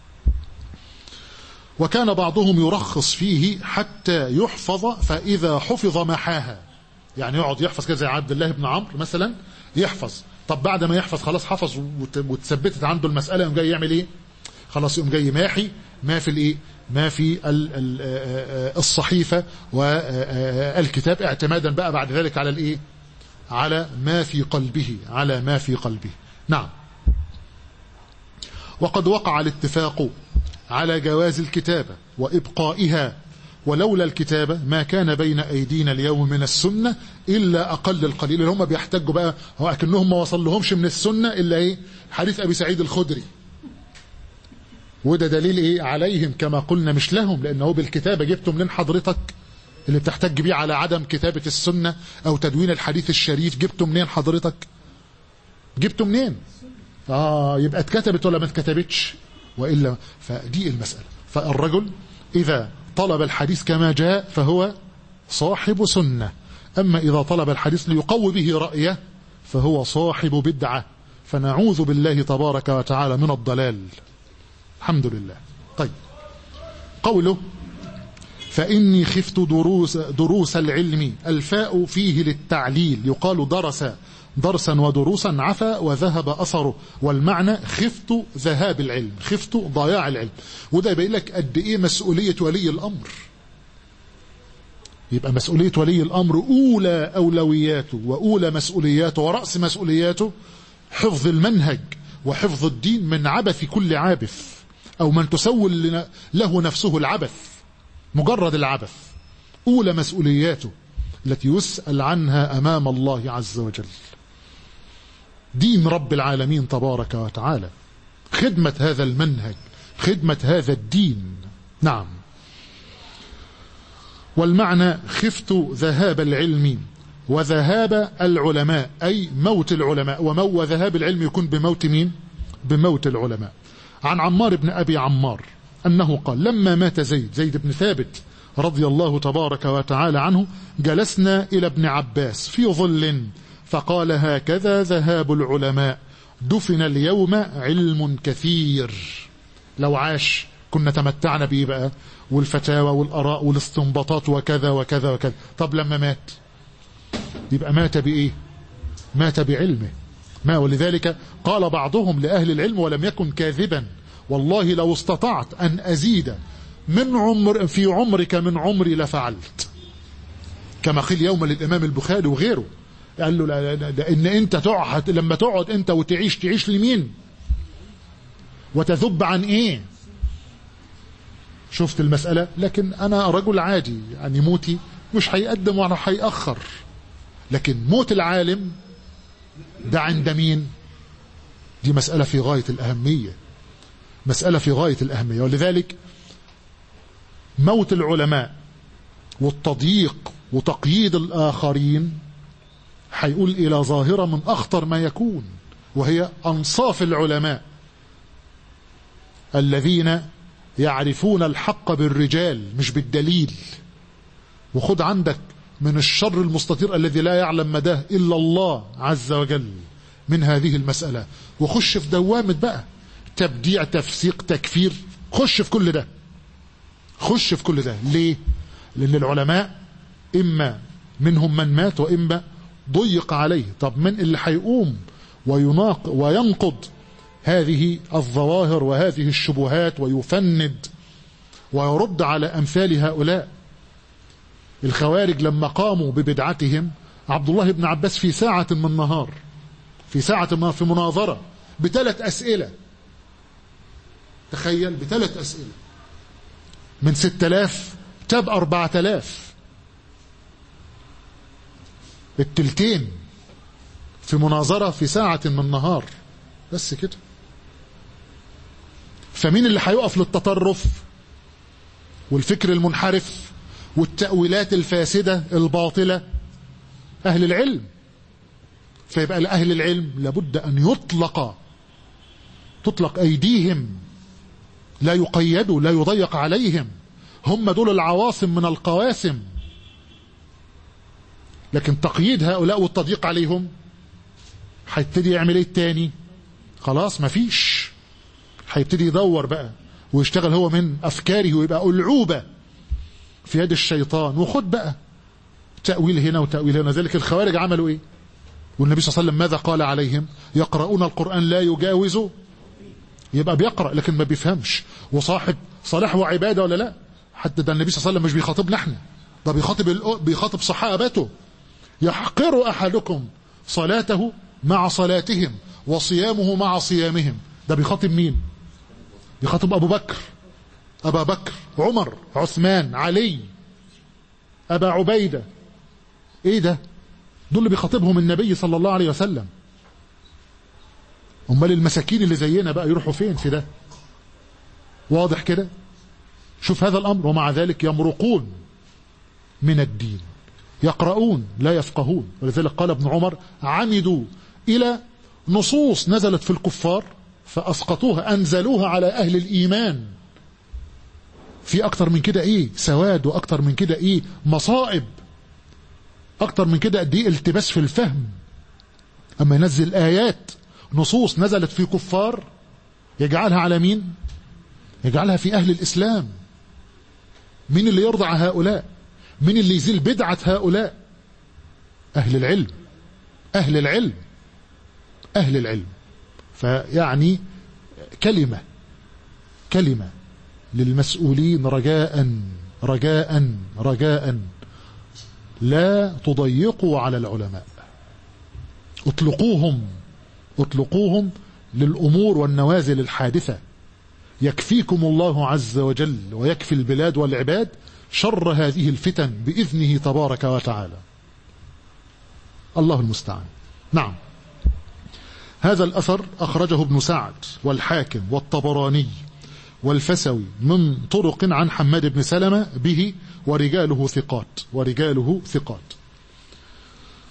Speaker 2: وكان بعضهم يرخص فيه حتى يحفظ فإذا حفظ محاها يعني يقعد يحفظ كده زي عبد الله بن عمرو مثلا يحفظ طب بعد ما يحفظ خلاص حفظ وتثبتت عنده المسألة يقوم جاي يعمل ايه خلاص يقوم جاي ماحي ما في الايه ما في الصحيفة والكتاب اعتمادا بقى بعد ذلك على الايه على ما في قلبه على ما في قلبه نعم وقد وقع الاتفاق على جواز الكتابة وإبقائها ولولا الكتابة ما كان بين أيدينا اليوم من السنة إلا أقل القليل اللي هم بيحتجوا بقى هو أكنهم ما وصل لهمش من السنة إلا إيه حديث أبي سعيد الخدري وده دليل إيه عليهم كما قلنا مش لهم لأنه بالكتابة جبته منين حضرتك اللي بتحتج بيه على عدم كتابة السنة أو تدوين الحديث الشريف جبته منين حضرتك جبته منين آه يبقى اتكتبت ولا ما اتكتبتش وإلا فدي المسألة فالرجل إذا طلب الحديث كما جاء فهو صاحب سنة أما إذا طلب الحديث ليقوي به رأيه فهو صاحب بدعة فنعوذ بالله تبارك وتعالى من الضلال الحمد لله طيب قوله فإني خفت دروس, دروس العلم الفاء فيه للتعليل يقال درس درسا ودروسا عفا وذهب أثره والمعنى خفت ذهاب العلم خفت ضياع العلم وده يبين لك قد إيه مسؤولية ولي الأمر يبقى مسؤولية ولي الأمر أولى أولوياته وأولى مسؤولياته ورأس مسؤولياته حفظ المنهج وحفظ الدين من عبث كل عابث أو من تسول له نفسه العبث مجرد العبث أولى مسؤولياته التي يسأل عنها أمام الله عز وجل دين رب العالمين تبارك وتعالى خدمة هذا المنهج خدمة هذا الدين نعم والمعنى خفت ذهاب العلم وذهاب العلماء أي موت العلماء ومو وذهاب العلم يكون بموت مين بموت العلماء عن عمار بن أبي عمار أنه قال لما مات زيد زيد بن ثابت رضي الله تبارك وتعالى عنه جلسنا إلى ابن عباس في ظل فقال هكذا ذهاب العلماء دفن اليوم علم كثير لو عاش كنا تمتعنا بيه بقى والفتاوى والأراء والاستنباطات وكذا وكذا وكذا طب لما مات يبقى مات بإيه مات بعلمه ما ولذلك قال بعضهم لأهل العلم ولم يكن كاذبا والله لو استطعت أن أزيد من عمر في عمرك من عمري لفعلت كما قيل يوم للإمام البخاري وغيره قال له لا لا لا ان انت تقعد لما تقعد انت وتعيش تعيش لمين وتذب عن ايه شفت المسألة لكن انا رجل عادي يعني موتي مش هيقدم ولا هيأخر لكن موت العالم ده عند مين دي مسألة في غاية الأهمية مسألة في غاية الأهمية ولذلك موت العلماء والتضييق وتقييد الآخرين هيقول إلى ظاهرة من أخطر ما يكون وهي أنصاف العلماء الذين يعرفون الحق بالرجال مش بالدليل وخد عندك من الشر المستطير الذي لا يعلم مداه إلا الله عز وجل من هذه المسألة وخش في دوامة بقى تبديع تفسيق تكفير خش في كل ده خش في كل ده ليه لأن العلماء إما منهم من مات وإما ضيق عليه طب من اللي هيقوم ويناق وينقض هذه الظواهر وهذه الشبهات ويفند ويرد على أمثال هؤلاء الخوارج لما قاموا ببدعتهم عبد الله بن عباس في ساعة من نهار في ساعة ما في مناظرة بثلاث أسئلة تخيل بثلاث أسئلة من ستة آلاف تاب أربعة آلاف التلتين في مناظرة في ساعة من نهار بس كده فمين اللي هيقف للتطرف والفكر المنحرف والتأويلات الفاسدة الباطلة أهل العلم فيبقى لأهل العلم لابد أن يطلق تطلق أيديهم لا يقيدوا لا يضيق عليهم هم دول العواصم من القواسم لكن تقييد هؤلاء والتضييق عليهم هيبتدي يعمل ايه التاني خلاص مفيش هيبتدي يدور بقى ويشتغل هو من افكاره ويبقى العوبة في يد الشيطان وخد بقى تأويل هنا وتأويل هنا ذلك الخوارج عملوا ايه والنبي صلى الله عليه وسلم ماذا قال عليهم يقرؤون القرآن لا يجاوز يبقى بيقرأ لكن ما بيفهمش وصاحب صلاح وعبادة ولا لا حتى ده النبي صلى الله عليه وسلم مش بيخاطبنا احنا ده بيخاطب بيخاطب صحابته يحقر أحدكم صلاته مع صلاتهم وصيامه مع صيامهم ده بيخاطب مين بيخاطب أبو بكر أبا بكر عمر عثمان علي أبا عبيدة إيه ده دول اللي بيخاطبهم النبي صلى الله عليه وسلم امال المساكين اللي زينا بقى يروحوا فين في ده واضح كده شوف هذا الأمر ومع ذلك يمرقون من الدين يقرؤون لا يفقهون ولذلك قال ابن عمر عمدوا إلى نصوص نزلت في الكفار فأسقطوها أنزلوها على أهل الإيمان في أكتر من كده إيه سواد وأكتر من كده إيه مصائب أكتر من كده قد إيه التباس في الفهم أما ينزل آيات نصوص نزلت في كفار يجعلها على مين يجعلها في أهل الإسلام مين اللي يرضع هؤلاء مين اللي يزيل بدعة هؤلاء أهل العلم أهل العلم أهل العلم فيعني كلمة كلمة للمسؤولين رجاء رجاء رجاء لا تضيقوا على العلماء اطلقوهم اطلقوهم للأمور والنوازل الحادثة يكفيكم الله عز وجل ويكفي البلاد والعباد شر هذه الفتن بإذنه تبارك وتعالى الله المستعان نعم هذا الأثر أخرجه ابن سعد والحاكم والطبراني والفسوي من طرق عن حماد بن سلمة به ورجاله ثقات ورجاله ثقات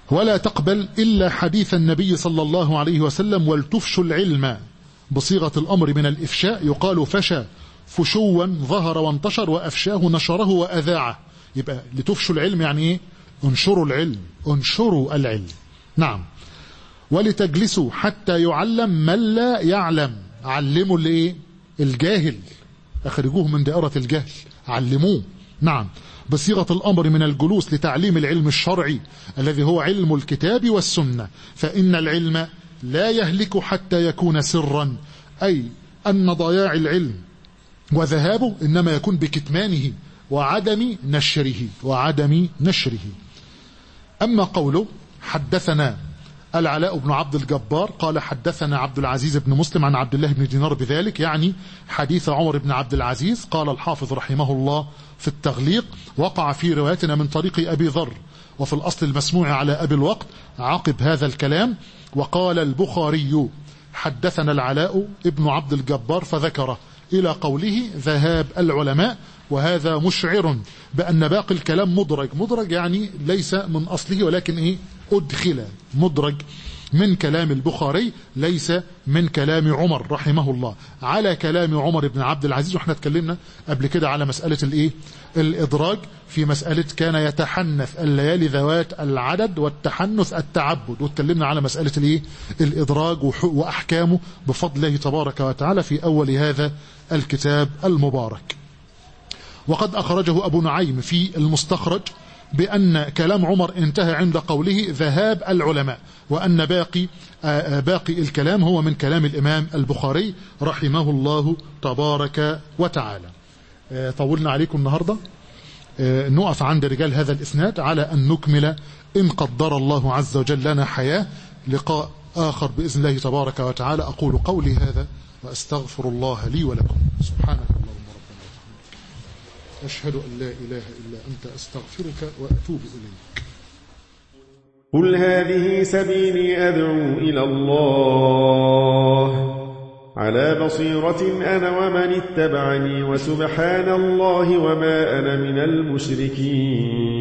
Speaker 2: ولا تقبل إلا حديث النبي صلى الله عليه وسلم ولتفشوا العلم بصيغة الأمر من الإفشاء يقال فشى فشوا ظهر وانتشر وأفشاه نشره وأذاعه يبقى لتفشوا العلم يعني إيه انشروا العلم انشروا العلم نعم ولتجلسوا حتى يعلم من لا يعلم علموا اللي ايه الجاهل اخرجوه من دائرة الجهل علموه نعم بصيغة الأمر من الجلوس لتعليم العلم الشرعي الذي هو علم الكتاب والسنة فإن العلم لا يهلك حتى يكون سرا أي أن ضياع العلم وذهابه إنما يكون بكتمانه وعدم نشره وعدم نشره أما قوله حدثنا العلاء بن عبد الجبار قال حدثنا عبد العزيز بن مسلم عن عبد الله بن دينار بذلك يعني حديث عمر بن عبد العزيز قال الحافظ رحمه الله في التغليق وقع في روايتنا من طريق أبي ذر وفي الأصل المسموع على أبي الوقت عقب هذا الكلام وقال البخاري حدثنا العلاء ابن عبد الجبار فذكره إلى قوله ذهاب العلماء وهذا مشعر بأن باقي الكلام مدرج مدرج يعني ليس من أصله ولكن إيه أدخل مدرج من كلام البخاري ليس من كلام عمر رحمه الله على كلام عمر بن عبد العزيز واحنا اتكلمنا قبل كده على مسألة الايه الإدراج في مسألة كان يتحنث الليالي ذوات العدد والتحنث التعبد واتكلمنا على مسألة الايه الإدراج وأحكامه بفضل الله تبارك وتعالى في أول هذا الكتاب المبارك وقد أخرجه أبو نعيم في المستخرج بأن كلام عمر انتهى عند قوله ذهاب العلماء وأن باقي باقي الكلام هو من كلام الإمام البخاري رحمه الله تبارك وتعالى طولنا عليكم النهاردة نقف عند رجال هذا الإسناد على أن نكمل إن قدر الله عز وجل لنا حياة لقاء آخر بإذن الله تبارك وتعالى أقول قولي هذا وأستغفر الله لي ولكم سبحانك اللهم أشهد أن لا إله إلا أنت أستغفرك وأتوب إليك
Speaker 3: قل هذه سبيلي أدعو إلى الله على بصيرة أنا ومن اتبعني وسبحان الله وما أنا من المشركين